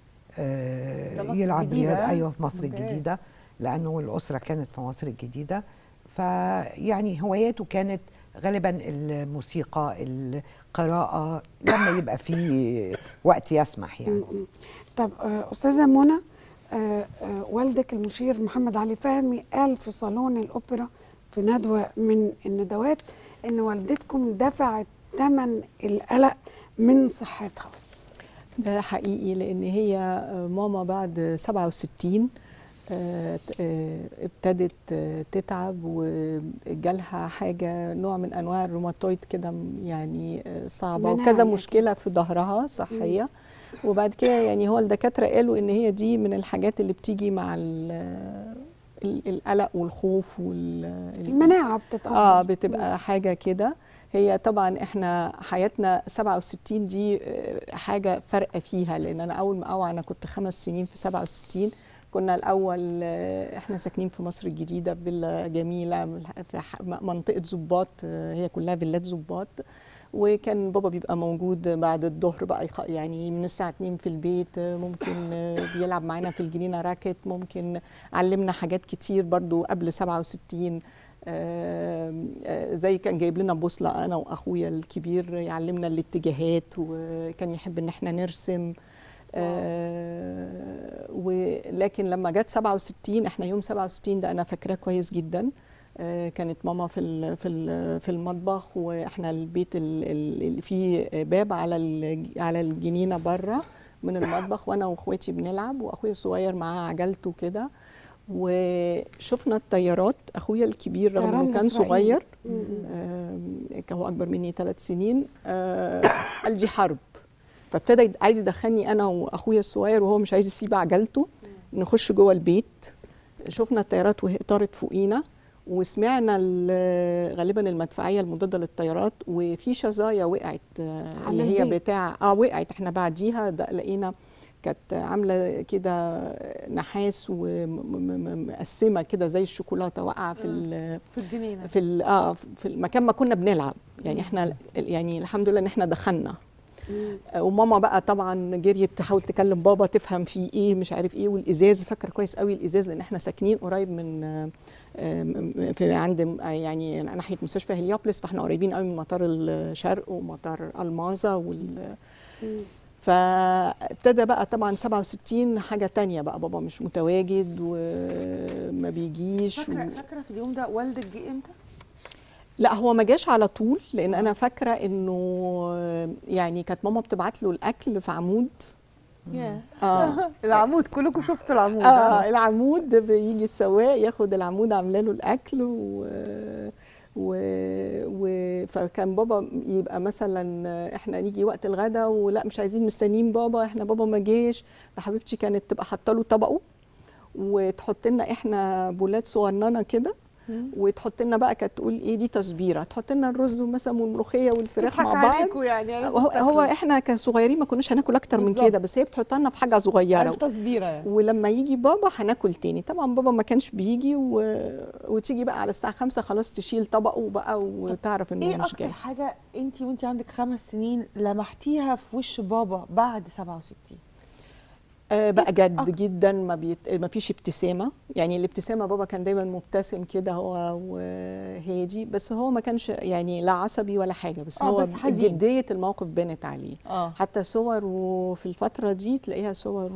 آه، ده مصر يلعب الجديدة، رياضه ها؟ ايوه في مصر أوكي. الجديده لانه الاسره كانت في مصر الجديده فيعني هواياته كانت غالبا الموسيقى القراءه لما يبقى في وقت يسمح يعني مم. طب آه، استاذه منى آه، آه، والدك المشير محمد علي فهمي قال في صالون الاوبرا في ندوه من الندوات ان والدتكم دفعت ثمن القلق من صحتها ده حقيقي لان هي آه، ماما بعد 67 آه، ت- آه، ابتدت آه، تتعب وجالها حاجه نوع من انواع الروماتويد كده م- يعني آه، صعبه مناعة وكذا يعني. مشكله في ظهرها صحيه وبعد كده يعني هو الدكاتره قالوا ان هي دي من الحاجات اللي بتيجي مع ال- ال- القلق والخوف وال المناعه بتتاثر اه بتبقى حاجه كده هي طبعا احنا حياتنا 67 دي آه، حاجه فارقه فيها لان انا اول ما اوعى انا كنت خمس سنين في 67 كنا الاول آه، احنا ساكنين في مصر الجديده فيلا جميله في ح- منطقه ظباط آه، هي كلها فيلات ظباط وكان بابا بيبقى موجود بعد الظهر بقى يخ- يعني من الساعه 2 في البيت آه، ممكن آه، بيلعب معانا في الجنينه راكت ممكن علمنا حاجات كتير برضو قبل 67 آم، آه، زي كان جايب لنا بوصله انا واخويا الكبير يعلمنا الاتجاهات وكان يحب ان احنا نرسم آه، ولكن لما جت 67 احنا يوم 67 ده انا فاكراه كويس جدا آه، كانت ماما في ال- في ال- في المطبخ واحنا البيت ال- ال- اللي فيه باب على ال- على الجنينه بره من المطبخ وانا واخواتي بنلعب واخويا الصغير معاه عجلته كده وشفنا الطيارات اخويا الكبير رغم طيران انه كان الإسرائيلي. صغير مم. آم، كان هو اكبر مني ثلاث سنين آه، قال دي حرب فابتدى يد- عايز يدخلني انا واخويا الصغير وهو مش عايز يسيب عجلته نخش جوه البيت شفنا الطيارات وهي طارت فوقينا وسمعنا ال- غالبا المدفعيه المضاده للطيارات وفي شظايا وقعت آه، على اللي هي البيت. بتاع اه وقعت احنا بعديها ده لقينا كانت عامله كده نحاس ومقسمه كده زي الشوكولاته واقعه في ال- في الجنينه في ال- اه في المكان ما كنا بنلعب يعني احنا ال- يعني الحمد لله ان احنا دخلنا آه، وماما بقى طبعا جريت تحاول تكلم بابا تفهم فيه ايه مش عارف ايه والازاز فاكره كويس قوي الازاز لان احنا ساكنين قريب من آه، آه، في عند آه، يعني ناحيه مستشفى هليوبلس فاحنا قريبين قوي من مطار الشرق ومطار المازا وال فابتدى بقى طبعا 67 حاجه تانية بقى بابا مش متواجد وما بيجيش فاكره و... فاكره في اليوم ده والدك جه امتى؟ لا هو ما جاش على طول لان انا فاكره انه يعني كانت ماما بتبعت له الاكل في عمود اه العمود كلكم شفتوا العمود اه العمود بيجي السواق ياخد العمود عامله له الاكل و و... و... فكان بابا يبقى مثلا احنا نيجي وقت الغدا ولا مش عايزين مستنيين بابا احنا بابا ما جاش فحبيبتي كانت تبقى حاطه له طبقه وتحط لنا احنا بولات صغننه كده وتحط لنا بقى كانت تقول ايه دي تصبيره تحط لنا الرز مثلا والملوخيه والفراخ تضحك مع بعض عليكم يعني عايزة هو, هو تاكلوا. احنا كصغيرين ما كناش هناكل اكتر من بالظبط. كده بس هي بتحط لنا في حاجه صغيره التصبيره يعني ولما يجي بابا هناكل تاني طبعا بابا ما كانش بيجي و... وتيجي بقى على الساعه خمسة خلاص تشيل طبقه بقى وتعرف انه ايه مش اكتر جاي حاجه انت وانت عندك خمس سنين لمحتيها في وش بابا بعد 67 آه، بقى أك- جد جدا ما, بيت... ما فيش ابتسامه يعني الابتسامه بابا كان دايما مبتسم كده هو وهادي بس هو ما كانش يعني لا عصبي ولا حاجه بس آه، هو بس حزين. جديه الموقف بانت عليه اه حتى صور وفي الفتره دي تلاقيها صور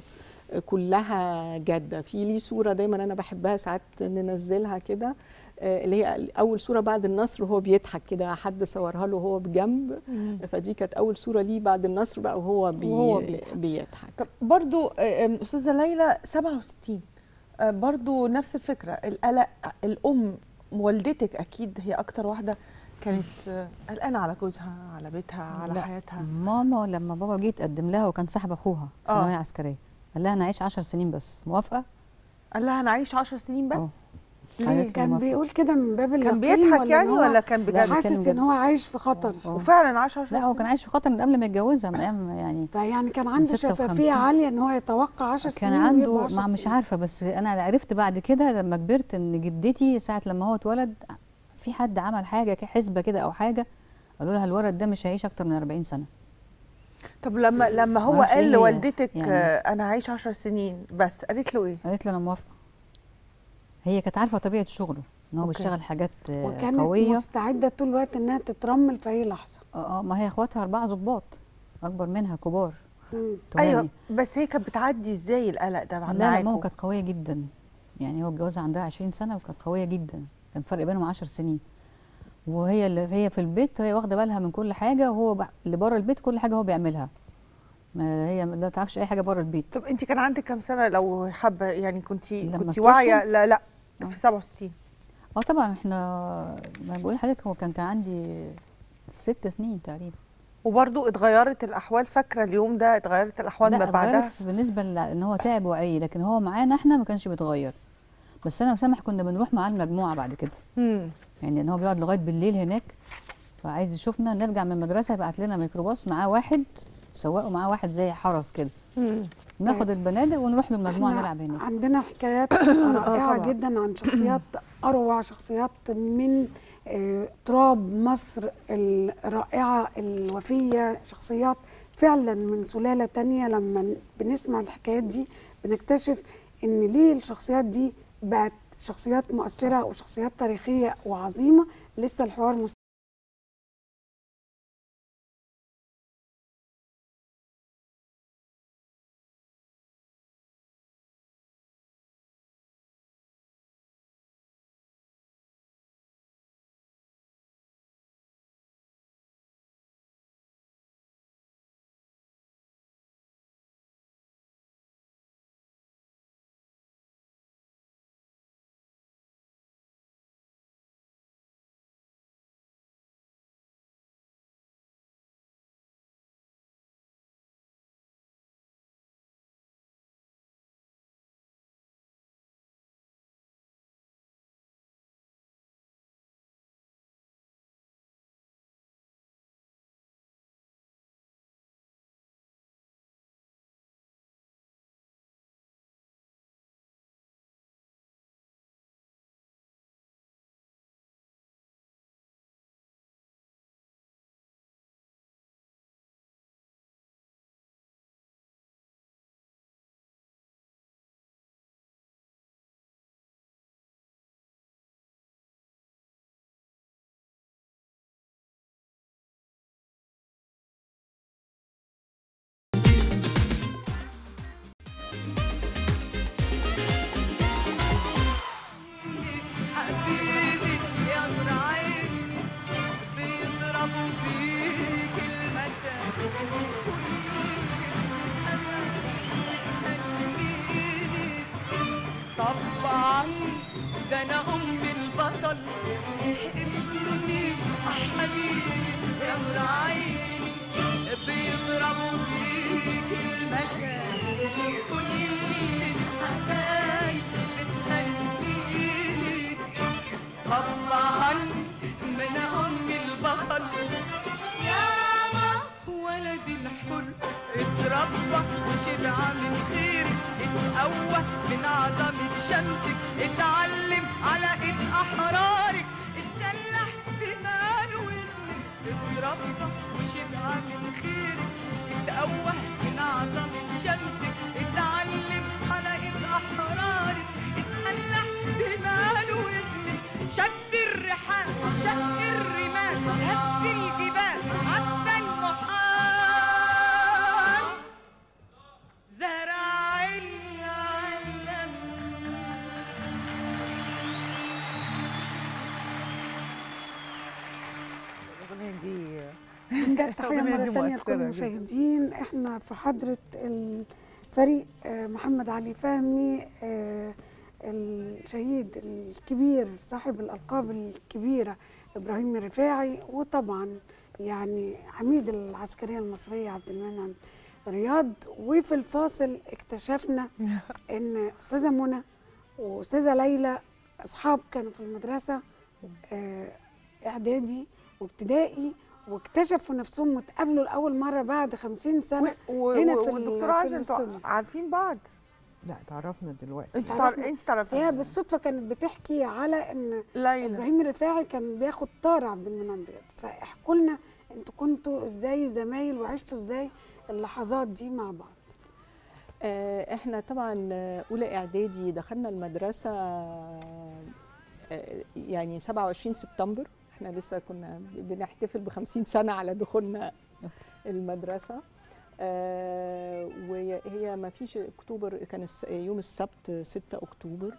كلها جاده في ليه صوره دايما انا بحبها ساعات ننزلها كده آه، اللي هي اول صوره بعد النصر وهو بيضحك كده حد صورها له وهو بجنب فدي كانت اول صوره ليه بعد النصر بقى وهو, بي وهو بيضحك. بيضحك طب برضو آه، آم، استاذه ليلى 67 آه، برضو نفس الفكره القلق الام والدتك اكيد هي اكتر واحده كانت آه، قلقانه على جوزها على بيتها على لا. حياتها ماما لما بابا جه يتقدم لها وكان صاحب اخوها في آه. ثانويه عسكريه قال لها انا عايش 10 سنين بس موافقه قال لها انا عايش 10 سنين بس آه. ليه؟ قالت له كان موافقة. بيقول كده من باب كان اليقين بيضحك ولا يعني إن هو ولا كان لا، بجد بيتكلم حاسس ان جد. هو عايش في خطر آه. وفعلا عاش 10 لا هو كان عايش في خطر من قبل ما يتجوزها من ايام يعني فيعني كان عنده 56. شفافيه عاليه ان هو يتوقع 10 سنين كان ويبقى عنده 10 ما مش سنين. عارفه بس انا عرفت بعد كده لما كبرت ان جدتي ساعه لما هو اتولد في حد عمل حاجه ك- حسبه كده او حاجه قالوا لها الولد ده مش هيعيش اكتر من 40 سنه طب لما لما هو معرفش إيه قال هي لوالدتك يعني. آه، انا عايش 10 سنين بس قالت له ايه قالت له انا موافقه هي كانت عارفه طبيعه شغله ان هو أوكي. بيشتغل حاجات آه، وكانت قويه مستعده طول الوقت انها تترمل في اي لحظه اه آه، ما هي اخواتها اربعه ظباط اكبر منها كبار مم. تهامي. ايوه بس هي كانت بتعدي ازاي القلق ده لا لا معاكوا؟ ماما كانت قويه جدا يعني هو اتجوزها عندها 20 سنه وكانت قويه جدا كان فرق بينهم 10 سنين وهي اللي هي في البيت هي واخده بالها من كل حاجه وهو ب- اللي بره البيت كل حاجه هو بيعملها ما هي ما تعرفش اي حاجه بره البيت طب انت كان عندك كام سنه لو حابه يعني كنت لما كنت استشهد؟ واعيه لا لا آه. في 67 اه طبعا احنا ما بقول لحضرتك هو كان كان عندي ست سنين تقريبا وبرضو اتغيرت الاحوال فاكره اليوم ده اتغيرت الاحوال ما لا بعدها اتغيرت بالنسبه لان هو تعب وعي لكن هو معانا احنا ما كانش بيتغير بس انا وسامح كنا بنروح معاه المجموعه بعد كده مم. يعني ان هو بيقعد لغايه بالليل هناك فعايز يشوفنا نرجع من المدرسه يبعت لنا ميكروباص معاه واحد سواق ومعاه واحد زي حرس كده مم. ناخد البنادق ونروح للمجموعه إحنا نلعب هناك عندنا حكايات طبعاً. رائعه جدا عن شخصيات اروع شخصيات من آه، تراب مصر الرائعه الوفيه شخصيات فعلا من سلاله تانية لما ن- بنسمع الحكايات دي بنكتشف ان ليه الشخصيات دي بقت شخصيات مؤثره وشخصيات تاريخيه وعظيمه لسه الحوار مست... حبيبي يا نور عيني بيضربوا فيك المثل طبعا ده انا ام البطل ابني حبيبي يا نور عيني بيضربوا فيك المثل كل الحبايب بتهنيك طبعا من ام البطل ياما ولد الحر اتربى وشبع من خيرك اتقوى من عظمة شمسك اتعلم على ايد احرارك اتسلح بمال واسمك اتربى وشبع من خيرك اتقوى من عظمة شمسك الاغنيه دي بجد تحية الأغنية مرة دي تانية مؤثرة لكل جداً. المشاهدين احنا في حضرة الفريق آه، محمد علي فهمي آه، الشهيد الكبير صاحب الألقاب الكبيرة إبراهيم الرفاعي وطبعا يعني عميد العسكرية المصرية عبد المنعم رياض وفي الفاصل اكتشفنا ان أستاذة منى وأستاذة ليلى أصحاب كانوا في المدرسة آه، إعدادي وابتدائي واكتشفوا نفسهم اتقابلوا لأول مرة بعد خمسين سنة و- هنا و- في ال- والدكتور في عايزه انتوا الاستوديو. عارفين بعض لا تعرفنا دلوقتي انت تعرفنا. تعرف انت بس تعرفين هي بالصدفة كانت بتحكي على ان ليلى ابراهيم الرفاعي كان بياخد طار عبد المنعم رياض فاحكوا لنا انتوا كنتوا ازاي زمايل وعشتوا ازاي اللحظات دي مع بعض آه، احنا طبعا آه، اولى اعدادي دخلنا المدرسه آه، يعني 27 سبتمبر احنا لسه كنا بنحتفل ب 50 سنه على دخولنا المدرسه آه، وهي ما فيش اكتوبر كان الس- يوم السبت 6 اكتوبر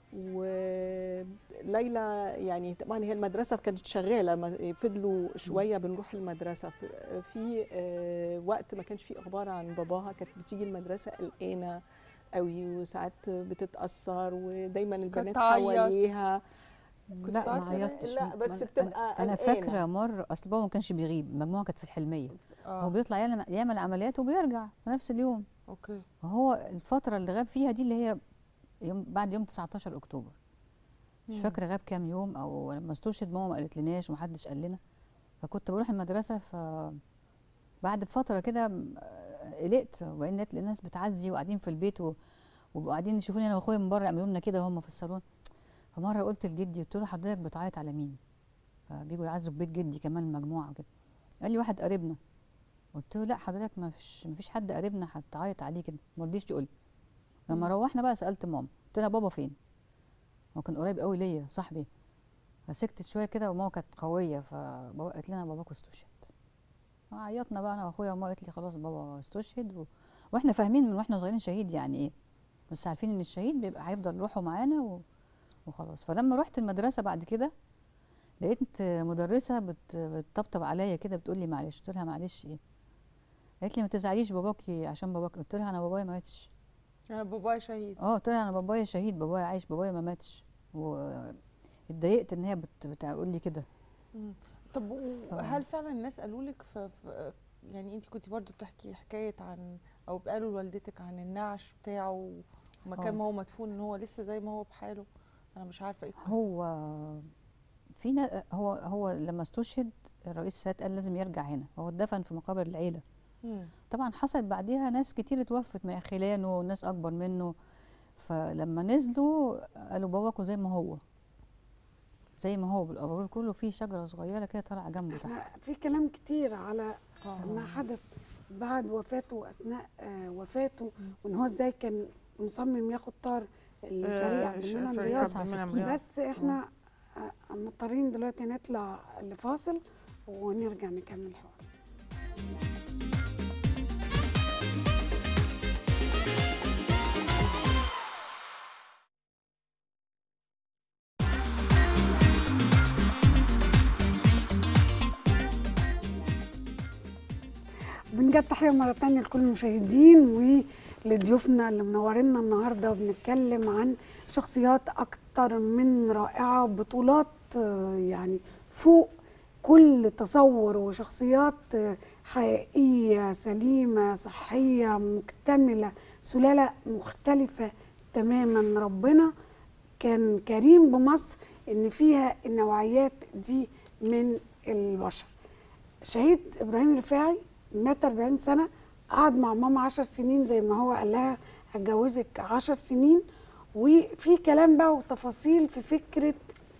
وليلى يعني طبعا هي المدرسه كانت شغاله ما- فضلوا شويه بنروح المدرسه في- في آه، وقت ما كانش فيه اخبار عن باباها كانت بتيجي المدرسه قلقانه قوي وساعات بتتاثر ودايما البنات تعيط. حواليها لا بتاعت ما عيطتش لا بس أنا- بتبقى انا قلقانة. فاكره مره اصل بابا ما كانش بيغيب المجموعه كانت في الحلميه هو اه بيطلع يعمل يعمل عمليات وبيرجع في نفس اليوم اوكي وهو الفتره اللي غاب فيها دي اللي هي يوم بعد يوم 19 اكتوبر مش مم. فاكره غاب كام يوم او لما استشهد ماما ما قالت لناش ومحدش قال لنا فكنت بروح المدرسه ف بعد فتره كده م- آه، قلقت وبعدين لقيت الناس بتعزي وقاعدين في البيت و... وبقوا قاعدين يشوفوني انا واخويا من بره يعملوا لنا كده وهم في الصالون فمره قلت لجدي قلت له حضرتك بتعيط على مين فبيجوا يعزوا في بيت جدي كمان المجموعه وكده قال لي واحد قريبنا قلت له لا حضرتك ما فيش ما فيش حد قريبنا هتعيط عليه كده ما رضيش يقول لي لما روحنا بقى سالت ماما قلت لها بابا فين هو كان قريب قوي ليا صاحبي فسكتت شويه كده وماما كانت قويه فبابا قالت لنا باباكوا استشهد عيطنا بقى انا واخويا وماما قالت لي خلاص بابا استشهد و... واحنا فاهمين من واحنا صغيرين شهيد يعني ايه بس عارفين ان الشهيد بيبقى هيفضل روحه معانا و... وخلاص فلما رحت المدرسه بعد كده لقيت مدرسه بت... بتطبطب عليا كده بتقول لي معلش قلت لها معلش ايه قالت لي ما تزعليش باباكي عشان باباك قلت لها انا بابايا ما ماتش انا بابايا شهيد اه قلت لها انا بابايا شهيد بابايا عايش بابايا ما ماتش واتضايقت ان هي بت... بتقول لي كده طب ف- هل فعلا الناس قالوا لك في في- يعني انت كنت برضو بتحكي حكايه عن او قالوا لوالدتك عن النعش بتاعه ومكان آه. ما هو مدفون ان هو لسه زي ما هو بحاله انا مش عارفه ايه القصة. هو في نا... هو هو لما استشهد الرئيس السادات قال لازم يرجع هنا هو اتدفن في مقابر العيله مم. طبعا حصلت بعديها ناس كتير اتوفت من خلانه وناس اكبر منه فلما نزلوا قالوا باباكوا زي ما هو زي ما هو بالقبر كله في شجره صغيره كده طالعه جنبه تحت احنا في كلام كتير على آه. ما حدث بعد وفاته واثناء آه، وفاته وان هو ازاي كان مصمم ياخد طار الفريق آه، عبد ش- المنعم فريق رياض عبد المنعم 69. رياض. بس احنا آه، مضطرين دلوقتي نطلع لفاصل ونرجع نكمل الحوار بنجد تحية مرة تانية لكل المشاهدين ولضيوفنا اللي منورينا النهاردة وبنتكلم عن شخصيات أكتر من رائعة بطولات آه، يعني فوق كل تصور وشخصيات آه، حقيقية سليمة صحية مكتملة سلالة مختلفة تماما ربنا كان كريم بمصر إن فيها النوعيات دي من البشر شهيد ابراهيم الرفاعي مات 40 سنه قعد مع ماما 10 سنين زي ما هو قال لها هتجوزك 10 سنين وفي كلام بقى وتفاصيل في فكره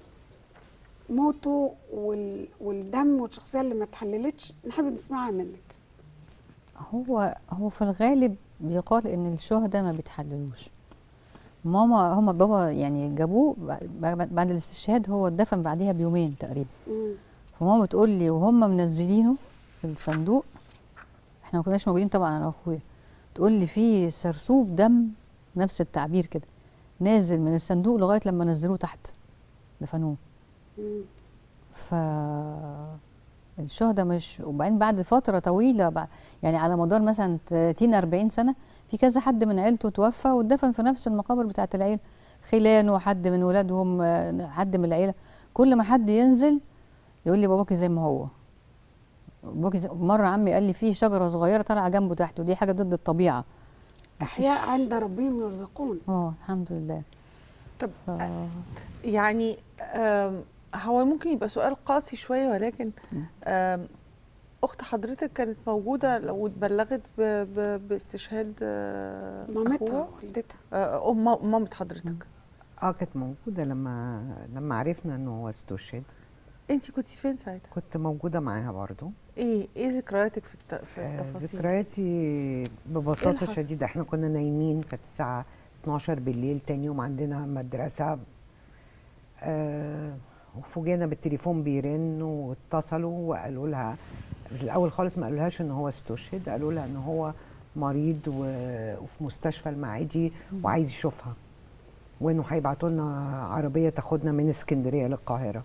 موته وال... والدم والشخصيه اللي ما اتحللتش نحب نسمعها منك هو هو في الغالب بيقال ان الشهداء ما بيتحللوش ماما هما بابا يعني جابوه بعد بعد الاستشهاد هو اتدفن بعديها بيومين تقريبا مم. فماما بتقول لي وهم منزلينه في الصندوق احنا ما كناش موجودين طبعا انا واخويا تقول لي في سرسوب دم نفس التعبير كده نازل من الصندوق لغايه لما نزلوه تحت دفنوه مم. ف الشهداء مش وبعدين بعد فتره طويله بع- يعني على مدار مثلا 30 40 سنه في كذا حد من عيلته توفى واتدفن في نفس المقابر بتاعه العيله خلانه حد من ولادهم آه، حد من العيله كل ما حد ينزل يقول لي باباكي زي ما هو باباكي زي مره عمي قال لي في شجره صغيره طالعه جنبه تحت ودي حاجه ضد الطبيعه احياء عند ربهم يرزقون اه الحمد لله طب ف... يعني آم، هو ممكن يبقى سؤال قاسي شويه ولكن آم، اخت حضرتك كانت موجوده لو اتبلغت ب- ب- باستشهاد آه، مامتها أخوها؟ والدتها آه، ام مامة حضرتك اه كانت موجوده لما لما عرفنا انه هو استشهد انت كنت فين ساعتها كنت موجوده معاها برضو ايه ايه ذكرياتك في الت... في آه، التفاصيل ذكرياتي إيه ببساطه اللي حصل؟ شديده احنا كنا نايمين كانت الساعه 12 بالليل تاني يوم عندنا مدرسه آه وفوجئنا بالتليفون بيرن واتصلوا وقالوا لها في الاول خالص ما قالولهاش ان هو استشهد قالوا لها ان هو مريض و- وفي مستشفى المعادي وعايز يشوفها وانه هيبعتوا لنا عربيه تاخدنا من اسكندريه للقاهره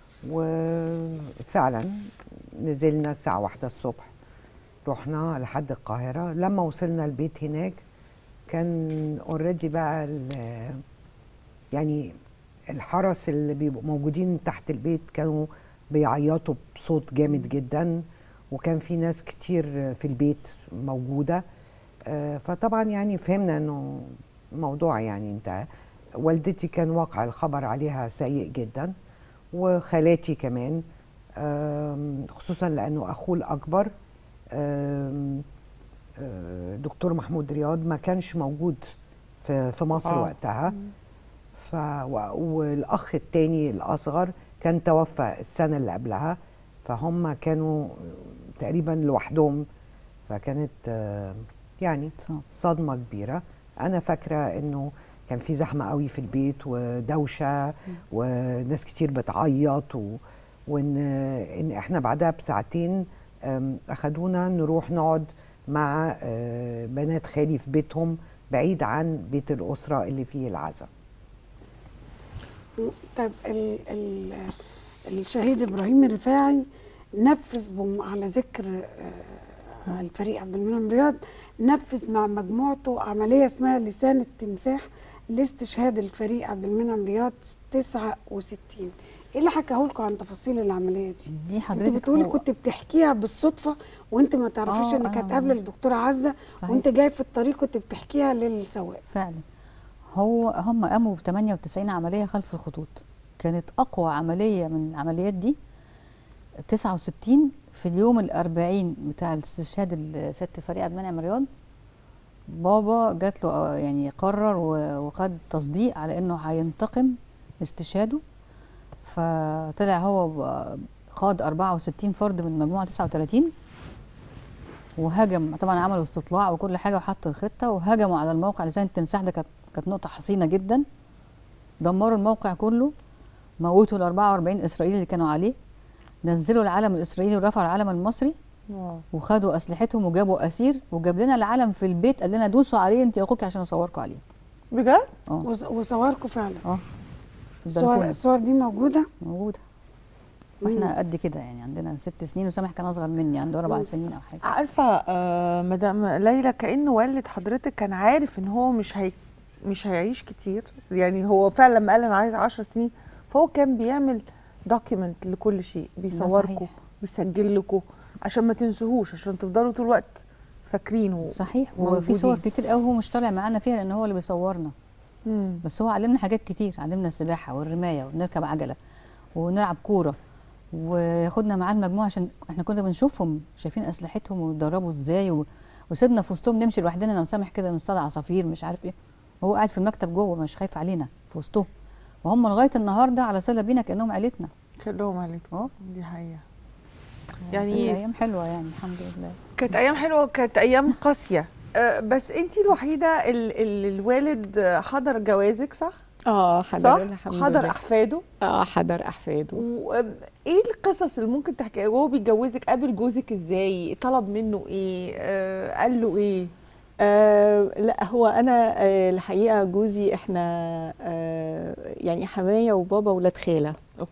وفعلا نزلنا الساعه واحدة الصبح رحنا لحد القاهره لما وصلنا البيت هناك كان اوريدي بقى ال- يعني الحرس اللي بيبقوا موجودين تحت البيت كانوا بيعيطوا بصوت جامد جدا وكان في ناس كتير في البيت موجوده آه، فطبعا يعني فهمنا انه موضوع يعني انت والدتي كان واقع الخبر عليها سيء جدا وخالاتي كمان آم، خصوصا لانه اخوه الاكبر آم، آه، دكتور محمود رياض ما كانش موجود في في مصر آه. وقتها ف و- والاخ التاني الاصغر كان توفى السنه اللي قبلها فهم كانوا تقريبا لوحدهم فكانت آه، يعني صعب. صدمه كبيره انا فاكره انه كان في زحمه قوي في البيت ودوشه وناس كتير بتعيط و... وان ان احنا بعدها بساعتين أم، اخدونا نروح نقعد مع آه، بنات خالي في بيتهم بعيد عن بيت الاسره اللي فيه العزاء طيب ال ال الشهيد ابراهيم الرفاعي نفذ بم- على ذكر آه، الفريق عبد المنعم رياض نفذ مع مجموعته عمليه اسمها لسان التمساح لاستشهاد الفريق عبد المنعم رياض 69 ايه اللي حكاه لكم عن تفاصيل العمليه دي؟ دي انت حضرتك بتقولي هو- كنت بتحكيها بالصدفه وانت ما تعرفيش آه، انك آه. هتقابل الدكتوره عزه صحيح. وانت جاي في الطريق كنت بتحكيها للسواق فعلا هو هم قاموا ب 98 عمليه خلف الخطوط كانت اقوى عمليه من العمليات دي 69 في اليوم الأربعين بتاع استشهاد ال- ست فريق عبد المنعم رياض بابا جات له آه، يعني قرر و- وخد تصديق على انه هينتقم استشهاده فطلع هو ب- قاد 64 فرد من مجموعه 39 وهجم طبعا عملوا استطلاع وكل حاجه وحط الخطه وهجموا على الموقع لسان التمساح ده كانت كانت نقطه حصينه جدا دمروا الموقع كله موتوا ال 44 اسرائيلي اللي كانوا عليه نزلوا العلم الاسرائيلي ورفعوا العلم المصري وخدوا اسلحتهم وجابوا اسير وجاب لنا العلم في البيت قال لنا دوسوا عليه انت واخوك عشان اصوركم عليه بجد؟ اه وص- وصوركم فعلا اه الصور البلكونة الصور دي موجوده موجوده واحنا قد كده يعني عندنا ست سنين وسامح كان اصغر مني عنده اربع سنين او حاجه عارفه آه مدام ليلى كأن والد حضرتك كان عارف ان هو مش هي مش هيعيش كتير يعني هو فعلا لما قال انا عايز 10 سنين فهو كان بيعمل دوكيمنت لكل شيء بيصوركم صحيح. بيسجل لكم عشان ما تنسوهوش عشان تفضلوا طول الوقت فاكرينه صحيح وفي موجودين. صور كتير قوي هو مش طالع معانا فيها لان هو اللي بيصورنا مم. بس هو علمنا حاجات كتير علمنا السباحه والرمايه ونركب عجله ونلعب كوره وياخدنا معاه المجموعه عشان احنا كنا بنشوفهم شايفين اسلحتهم واتدربوا ازاي و... وسيبنا في وسطهم نمشي لوحدنا انا وسامح كده نصطاد عصافير مش عارف ايه وهو قاعد في المكتب جوه مش خايف علينا في وسطهم وهم لغايه النهارده على صله بينا كانهم عيلتنا كلهم عليكم اه دي حقيقه يعني يعني ايام حلوه يعني الحمد لله كانت ايام حلوه كانت ايام قاسيه آه، بس انت الوحيده اللي الوالد حضر جوازك صح؟ اه صح؟ حضر الحمد حضر لله. احفاده اه حضر احفاده وايه القصص اللي ممكن تحكيها وهو بيتجوزك قابل جوزك ازاي طلب منه ايه آه قال له ايه آه لا هو انا آه الحقيقه جوزي احنا آه يعني حمايه وبابا ولاد خاله اوكي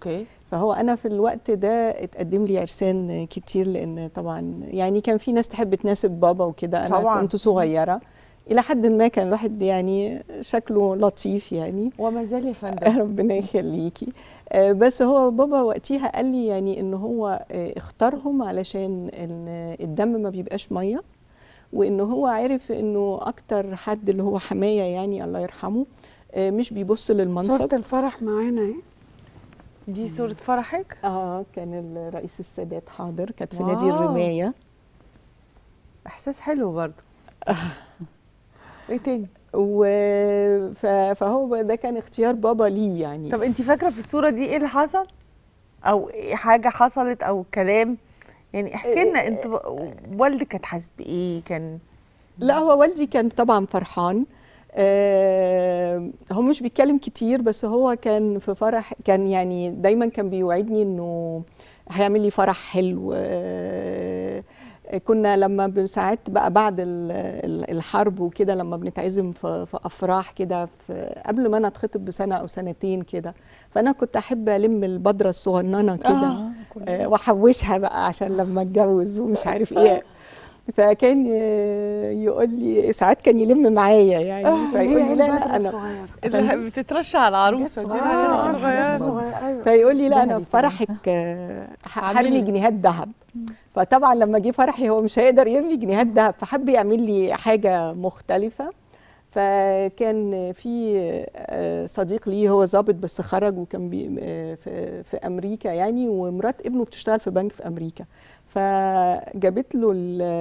فهو انا في الوقت ده اتقدم لي عرسان كتير لان طبعا يعني كان في ناس تحب تناسب بابا وكده انا طبعاً. كنت صغيره الى حد ما كان الواحد يعني شكله لطيف يعني وما زال يا فندم ربنا يخليكي آه، بس هو بابا وقتها قال لي يعني ان هو آه، اختارهم علشان إن الدم ما بيبقاش ميه وان هو عرف انه اكتر حد اللي هو حمايه يعني الله يرحمه آه، مش بيبص للمنصب صورة الفرح معانا اهي دي صورة فرحك اه كان الرئيس السادات حاضر كانت في واو. نادي الرمايه احساس حلو برضه ايه تاني و ف- فهو ده كان اختيار بابا ليه يعني طب انت فاكره في الصوره دي ايه اللي حصل او إيه حاجه حصلت او كلام يعني احكي لنا انت ب- والدك كانت حاسس بايه كان لا هو والدي كان طبعا فرحان آه هو مش بيتكلم كتير بس هو كان في فرح كان يعني دايما كان بيوعدني انه هيعمل لي فرح حلو آه كنا لما ب- ساعات بقى بعد ال- ال- الحرب وكده لما بنتعزم في في افراح كده في- قبل ما انا اتخطب بسنه او سنتين كده فانا كنت احب الم البدره الصغننه كده آه واحوشها بقى عشان لما اتجوز ومش عارف ايه فكان ي- يقول لي ساعات كان يلم معايا يعني فيقول لي لا لا انا اللي بتترشى على العروسه دي آه، حاجات حاجات صغيره صغيرة ايوه فيقول لي لا انا ذهبي في فرحك آه، ح- عامل حرمي لي. جنيهات ذهب فطبعا لما جه فرحي هو مش هيقدر يرمي جنيهات ذهب فحب يعمل لي حاجه مختلفه فكان في آه، صديق ليه هو ظابط بس خرج وكان بي آه، في, في امريكا يعني ومرات ابنه بتشتغل في بنك في امريكا فجابت له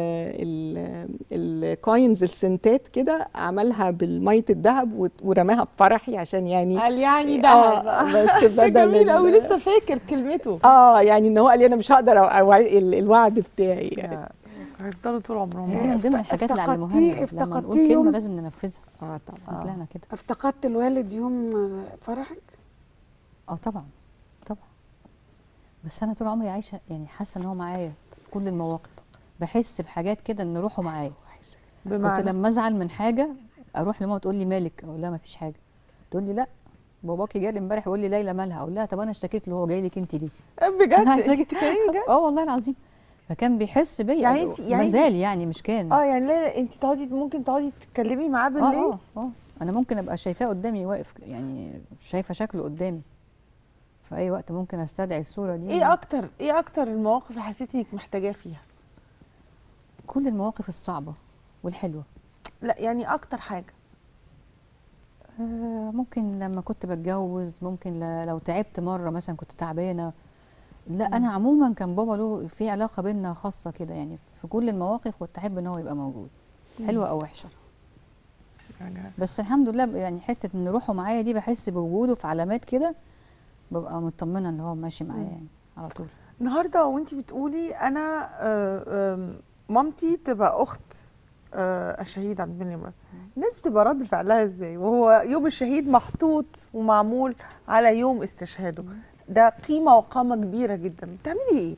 الكوينز السنتات كده عملها بالميه الذهب وت- ورماها بفرحي عشان يعني قال يعني ده اه بس بدل جميل قوي ال- لسه فاكر كلمته اه يعني ان هو قال لي انا مش هقدر أو- أوعي ال- الوعد بتاعي يعني. هيفضلوا طول عمرهم هي دي من ضمن الحاجات اللي علموها افتقدتيه- لنا لما افتقدتيه نقول كلمه يوم- لازم ننفذها اه طبعا طلعنا كده افتقدت الوالد يوم فرحك اه طبعا طبعا بس انا طول عمري عايشه يعني حاسه ان هو معايا في كل المواقف بحس بحاجات كده ان روحه معايا كنت بمعنى لما ازعل من حاجه اروح لماما تقول لي مالك اقول لها ما فيش حاجه تقول لي لا باباكي جالي امبارح يقول لي ليلى مالها اقول لها طب انا اشتكيت له هو جاي لك انت ليه بجد أنا عايزاكي- انت بتتكلمي بجد اه والله العظيم فكان بيحس بيا يعني انت- يعني ما انت- زال يعني مش كان اه يعني لا انت تقعدي ممكن تقعدي تتكلمي معاه بالليل اه اه اه انا ممكن ابقى شايفاه قدامي واقف يعني شايفه شكله قدامي في اي وقت ممكن استدعي الصوره دي ايه اكتر ايه اكتر المواقف اللي حسيتي انك محتاجاه فيها كل المواقف الصعبه والحلوه لا يعني اكتر حاجه آه، ممكن لما كنت بتجوز ممكن ل- لو تعبت مره مثلا كنت تعبانه لا انا عموما كان بابا له في علاقه بينا خاصه كده يعني في كل المواقف كنت احب ان هو يبقى موجود حلوه او وحشه بس الحمد لله ب- يعني حته ان روحه معايا دي بحس بوجوده في علامات كده ببقى مطمنه ان هو ماشي معايا يعني على طول النهارده وانت بتقولي انا آه، آم، مامتي تبقى اخت آه، الشهيد عبد المنعم مراد. الناس بتبقى رد فعلها ازاي وهو يوم الشهيد محطوط ومعمول على يوم استشهاده ده قيمه وقامه كبيره جدا بتعملي ايه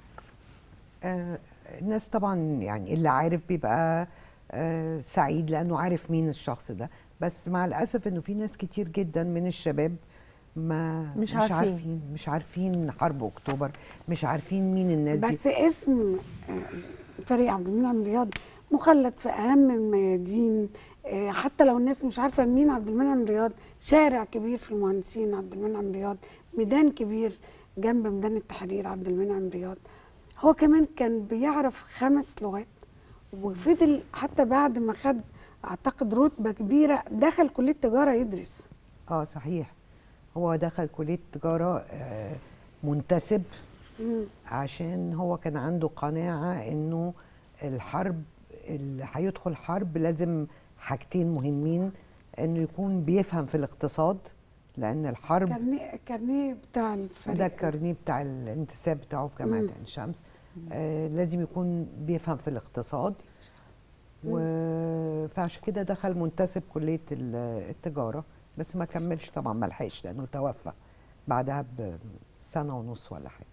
آه، الناس طبعا يعني اللي عارف بيبقى آه، سعيد لانه عارف مين الشخص ده بس مع الاسف انه في ناس كتير جدا من الشباب ما مش عارفين. عارفين مش عارفين حرب اكتوبر مش عارفين مين الناس دي بس اسم آه، فريق عبد المنعم رياض مخلد في اهم الميادين آه، حتى لو الناس مش عارفه مين عبد المنعم رياض شارع كبير في المهندسين عبد المنعم رياض ميدان كبير جنب ميدان التحرير عبد المنعم رياض هو كمان كان بيعرف خمس لغات وفضل حتى بعد ما خد اعتقد رتبه كبيره دخل كليه تجاره يدرس اه صحيح هو دخل كليه تجاره آه، منتسب مم. عشان هو كان عنده قناعه انه الحرب اللي هيدخل حرب لازم حاجتين مهمين انه يكون بيفهم في الاقتصاد لان الحرب كارنيه كارنيه بتاع الفريق ده الكارنيه بتاع الانتساب بتاعه في جامعه مم. عين شمس آه لازم يكون بيفهم في الاقتصاد و... فعشان كده دخل منتسب كليه ال- التجاره بس ما كملش طبعا ما لحقش لانه توفى بعدها بسنه ونص ولا حاجه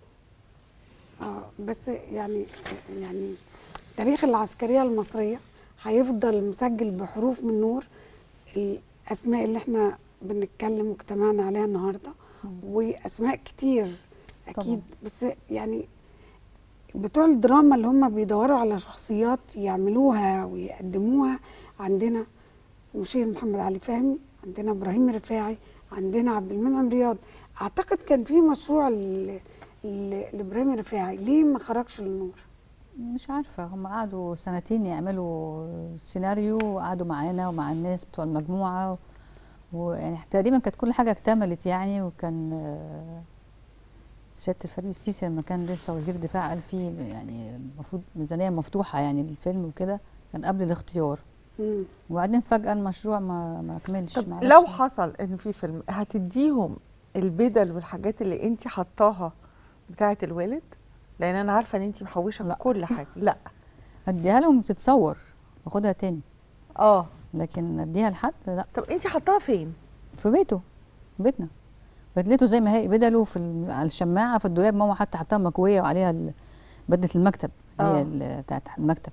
اه بس يعني يعني تاريخ العسكريه المصريه هيفضل مسجل بحروف من نور الاسماء اللي احنا بنتكلم واجتمعنا عليها النهارده واسماء كتير اكيد طبعاً. بس يعني بتوع الدراما اللي هم بيدوروا على شخصيات يعملوها ويقدموها عندنا المشير محمد علي فهمي عندنا ابراهيم رفاعي عندنا عبد المنعم رياض اعتقد كان في مشروع ل- ل- لابراهيم رفاعي ليه ما خرجش للنور مش عارفة هم قعدوا سنتين يعملوا سيناريو وقعدوا معانا ومع الناس بتوع المجموعة ويعني تقريبا كانت كل حاجة اكتملت يعني وكان آه، سيادة الفريق السيسي لما كان لسه وزير دفاع قال فيه يعني المفروض ميزانية مفتوحة يعني للفيلم وكده كان قبل الاختيار مم. وبعدين فجأة المشروع ما ما كملش طب ما لو عرفش. حصل ان في فيلم هتديهم البدل والحاجات اللي انت حطاها بتاعه الوالد لان انا عارفه ان انت محوشه لا. كل حاجه لا اديها لهم تتصور واخدها تاني اه لكن اديها لحد لا طب انت حطاها فين في بيته بيتنا بدلته زي ما هي بدله في ال- على الشماعه في الدولاب ماما حتى حطها مكويه وعليها ال- بدله المكتب آه. هي ال- بتاعت المكتب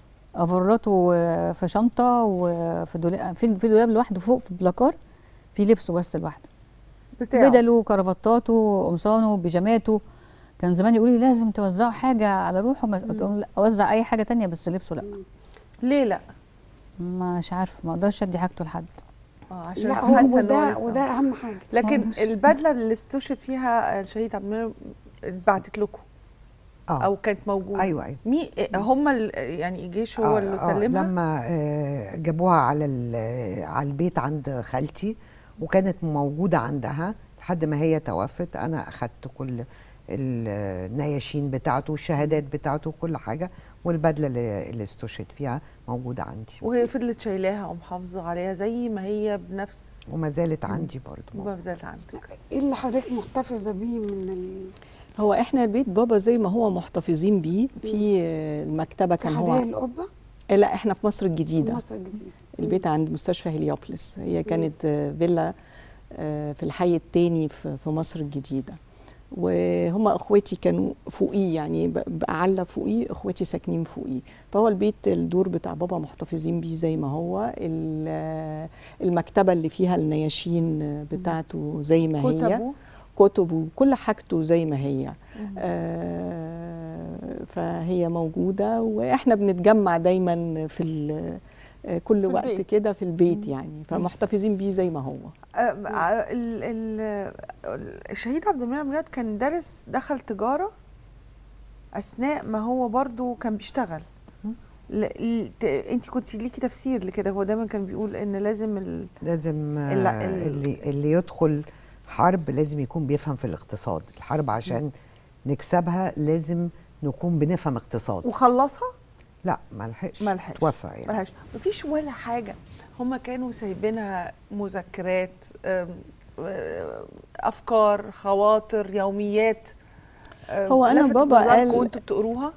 افرلاته آه، في شنطه وفي دولاب في في دولاب لوحده فوق في البلاكار في لبسه بس لوحده بتاعه بدله كرافتاته قمصانه بيجاماته كان زمان يقول لي لازم توزعوا حاجه على روحه ما تقول لا، اوزع اي حاجه تانية بس لبسه لا ليه لا مش عارفه ما اقدرش ادي حاجته لحد اه عشان لا حاسه هو ان هو وده لسه. وده اهم حاجه لكن معلش. البدله اللي استشهد فيها الشهيد عبد المنعم اتبعتت لكم اه او كانت موجوده ايوه ايوه مي هم ال- يعني الجيش هو آه، اللي آه، سلمها لما آه، جابوها على ال- على البيت عند خالتي وكانت موجوده عندها لحد ما هي توفت انا اخدت كل النياشين بتاعته والشهادات بتاعته وكل حاجه والبدله اللي اللي استشهد فيها موجوده عندي وهي فضلت شايلاها ومحافظه عليها زي ما هي بنفس وما زالت عندي برضو ما زالت عندك ايه اللي حضرتك محتفظه بيه من ال... هو احنا البيت بابا زي ما هو محتفظين بيه في آه، المكتبه في كان حدائق هو القبه آه، لا احنا في مصر في الجديده مصر الجديده البيت عند مستشفى هليوبلس هي كانت آه، فيلا آه، في الحي التاني في في مصر الجديده وهم اخواتي كانوا فوقيه يعني ب- باعلى فوقيه اخواتي ساكنين فوقيه فهو البيت الدور بتاع بابا محتفظين بيه زي ما هو ال- آه، المكتبه اللي فيها النياشين آه، بتاعته زي ما هي كتبوا كتبه وكل حاجته زي ما هي آه فهي موجودة وإحنا بنتجمع دايما في ال- آه، كل في وقت البيت. كده في البيت يعني فمحتفظين بيه زي ما هو آه، آه، ال- ال- الشهيد عبد المنعم رياض كان دارس دخل تجاره اثناء ما هو برضو كان بيشتغل انت كنت ليكي تفسير لكده هو دايما كان بيقول ان لازم ال... لازم آه، ال- ال- اللي اللي يدخل حرب لازم يكون بيفهم في الاقتصاد الحرب عشان نكسبها لازم نكون بنفهم اقتصاد وخلصها لا ما لحقش ما لحقش. توفى يعني ملهاش مفيش ولا حاجه هما كانوا سايبينها مذكرات أم، آه، افكار خواطر يوميات أم، هو أنا لفتت بابا نظركم قال- وانتوا بتقروها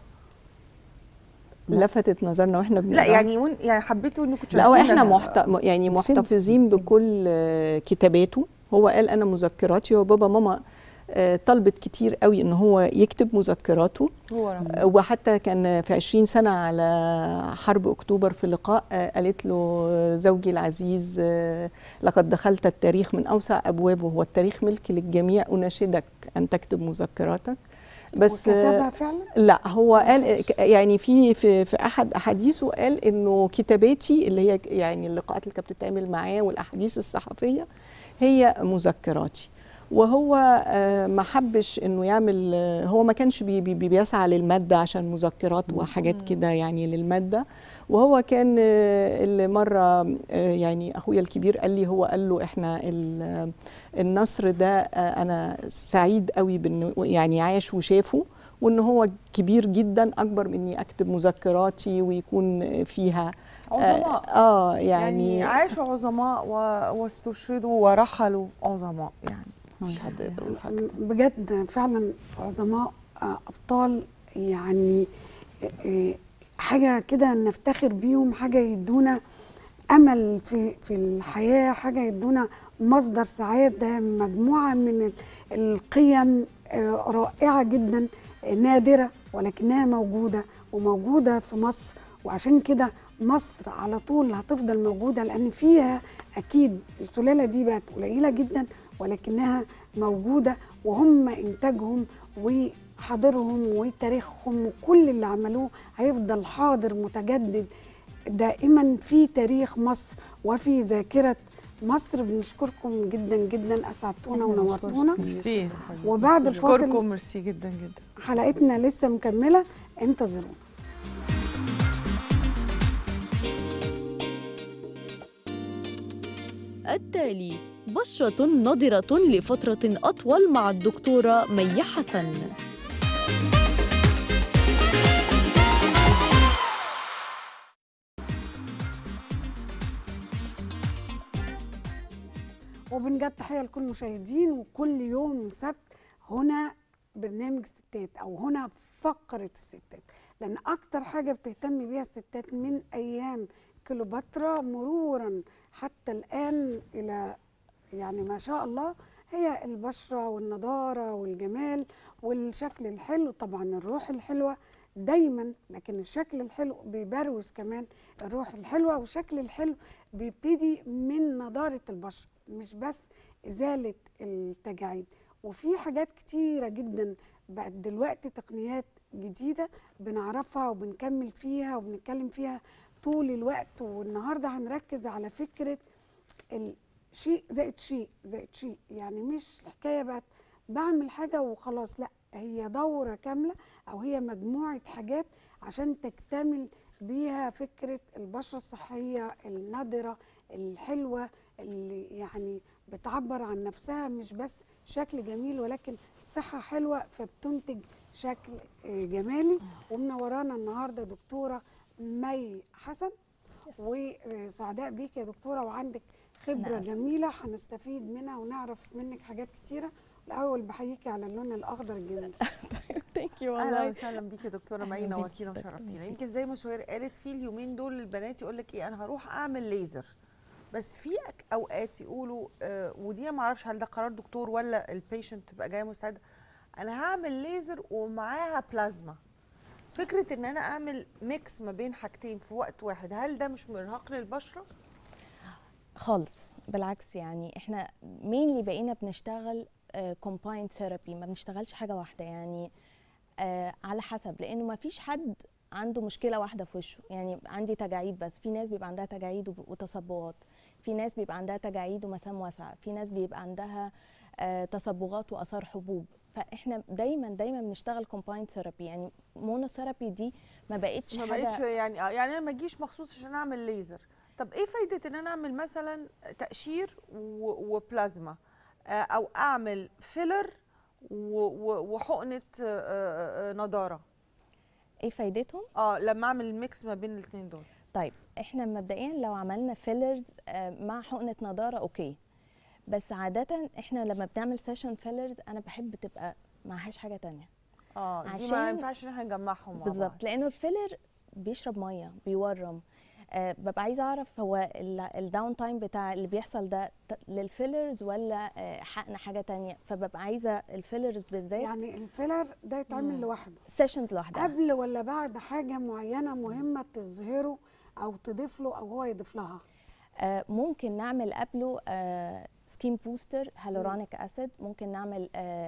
لا. لفتت نظرنا واحنا لا بنقرا يعني ون- يعني حبيتوا انكم لا هو تشوفونا احنا ده. محت... م- يعني مكتوب. محتفظين مكتوب. بكل آه، كتاباته هو قال انا مذكراتي وبابا ماما آه، طلبت كتير قوي ان هو يكتب مذكراته هو رب. آه، وحتى كان في 20 سنة على حرب أكتوبر في لقاء آه، قالت له آه، زوجي العزيز آه، لقد دخلت التاريخ من أوسع أبوابه والتاريخ ملك للجميع أناشدك أن تكتب مذكراتك بس آه، وكتبها فعلا لا هو قال ك- يعني في في في احد احاديثه قال انه كتاباتي اللي هي يعني اللقاءات اللي كانت بتتعمل معاه والاحاديث الصحفيه هي مذكراتي وهو آه، ما حبش انه يعمل آه، هو ما كانش بي بي بيسعى للماده عشان مذكرات وحاجات كده يعني للماده وهو كان آه، اللي مره آه، يعني اخويا الكبير قال لي هو قال له احنا ال- النصر ده آه، انا سعيد قوي بانه يعني عاش وشافه وان هو كبير جدا اكبر من اني اكتب مذكراتي ويكون فيها عظماء اه يعني, يعني, يعني عاشوا عظماء و... واستشهدوا ورحلوا عظماء يعني مش حد يقدر يقول حاجه بجد فعلا عظماء آه، ابطال يعني آه، آه، حاجه كده نفتخر بيهم حاجه يدونا امل في في الحياه حاجه يدونا مصدر سعاده مجموعه من ال- القيم آه، رائعه جدا آه، نادره ولكنها موجوده وموجوده في مصر وعشان كده مصر على طول هتفضل موجوده لان فيها اكيد السلاله دي بقت قليله جدا ولكنها موجوده وهم انتاجهم وحاضرهم وتاريخهم وكل اللي عملوه هيفضل حاضر متجدد دائما في تاريخ مصر وفي ذاكره مصر بنشكركم جدا جدا اسعدتونا ونورتونا ميرسي وبعد الفاصل اشكركم ميرسي جدا جدا حلقتنا لسه مكمله انتظرونا التالي بشرة نضرة لفترة أطول مع الدكتورة مي حسن وبنجد تحيه لكل المشاهدين وكل يوم سبت هنا برنامج ستات او هنا فقره الستات لان اكتر حاجه بتهتم بيها الستات من ايام كليوباترا مرورا حتى الان الى يعني ما شاء الله هي البشره والنضاره والجمال والشكل الحلو طبعا الروح الحلوه دايما لكن الشكل الحلو بيبروز كمان الروح الحلوه والشكل الحلو بيبتدي من نضاره البشره مش بس ازاله التجاعيد وفي حاجات كتيره جدا بقت دلوقتي تقنيات جديده بنعرفها وبنكمل فيها وبنتكلم فيها طول الوقت والنهارده هنركز على فكره الشيء زائد شيء زائد شيء يعني مش الحكايه بقت بعمل حاجه وخلاص لا هي دوره كامله او هي مجموعه حاجات عشان تكتمل بيها فكره البشره الصحيه النادره الحلوه اللي يعني بتعبر عن نفسها مش بس شكل جميل ولكن صحه حلوه فبتنتج شكل آه، جمالي ومنورانا النهارده دكتوره مي حسن وسعداء بيك يا دكتوره وعندك خبره أنا أسعد. جميله هنستفيد منها ونعرف منك حاجات كتيره الاول بحييكي على اللون الاخضر الجميل ثانك يو اهلا والله وسهلا بيكي يا دكتوره مي أهلا بيكي. نورتينا وشرفتينا يمكن زي ما سهير قالت في اليومين دول البنات يقول لك ايه انا هروح اعمل ليزر بس في أك- اوقات يقولوا آه ودي ما اعرفش هل ده قرار دكتور ولا البيشنت تبقى جايه مستعده انا هعمل ليزر ومعاها بلازما فكره ان انا اعمل ميكس ما بين حاجتين في وقت واحد هل ده مش مرهق للبشره خالص بالعكس يعني احنا مينلي بقينا بنشتغل كومبايند ثيرابي ما بنشتغلش حاجه واحده يعني آه، على حسب لانه ما فيش حد عنده مشكله واحده في وشه يعني عندي تجاعيد بس في ناس بيبقى عندها تجاعيد وب- وتصبغات في ناس بيبقى عندها تجاعيد ومسام واسعه في ناس بيبقى عندها آه، تصبغات واثار حبوب فاحنا دايما دايما بنشتغل كومبايند ثيرابي يعني مونوثيرابي دي ما بقتش ما حاجه بقتش يعني آه، يعني انا ما اجيش مخصوص عشان اعمل ليزر طب ايه فايده ان انا اعمل مثلا تقشير و- وبلازما آه، او اعمل فيلر و- و- وحقنه آه، آه، آه، نضاره ايه فايدتهم اه لما اعمل الميكس ما بين الاثنين دول طيب احنا مبدئيا لو عملنا فيلرز مع حقنه نضاره اوكي بس عاده احنا لما بنعمل سيشن فيلرز انا بحب تبقى معهاش حاجه تانية اه دي ما عشان- ينفعش ان احنا نجمعهم مع بعض بالظبط لانه الفيلر بيشرب ميه بيورم أه ببقى عايزه اعرف هو الداون تايم بتاع اللي بيحصل ده ت- للفيلرز ولا آه، حقن حاجه تانية فببقى عايزه الفيلرز بالذات يعني الفيلر ده يتعمل مم. لوحده سيشنز لوحدها قبل ولا بعد حاجه معينه مهمه تظهره او تضيف له او هو يضيف لها آه، ممكن نعمل قبله سكين بوستر هالورونيك اسيد ممكن نعمل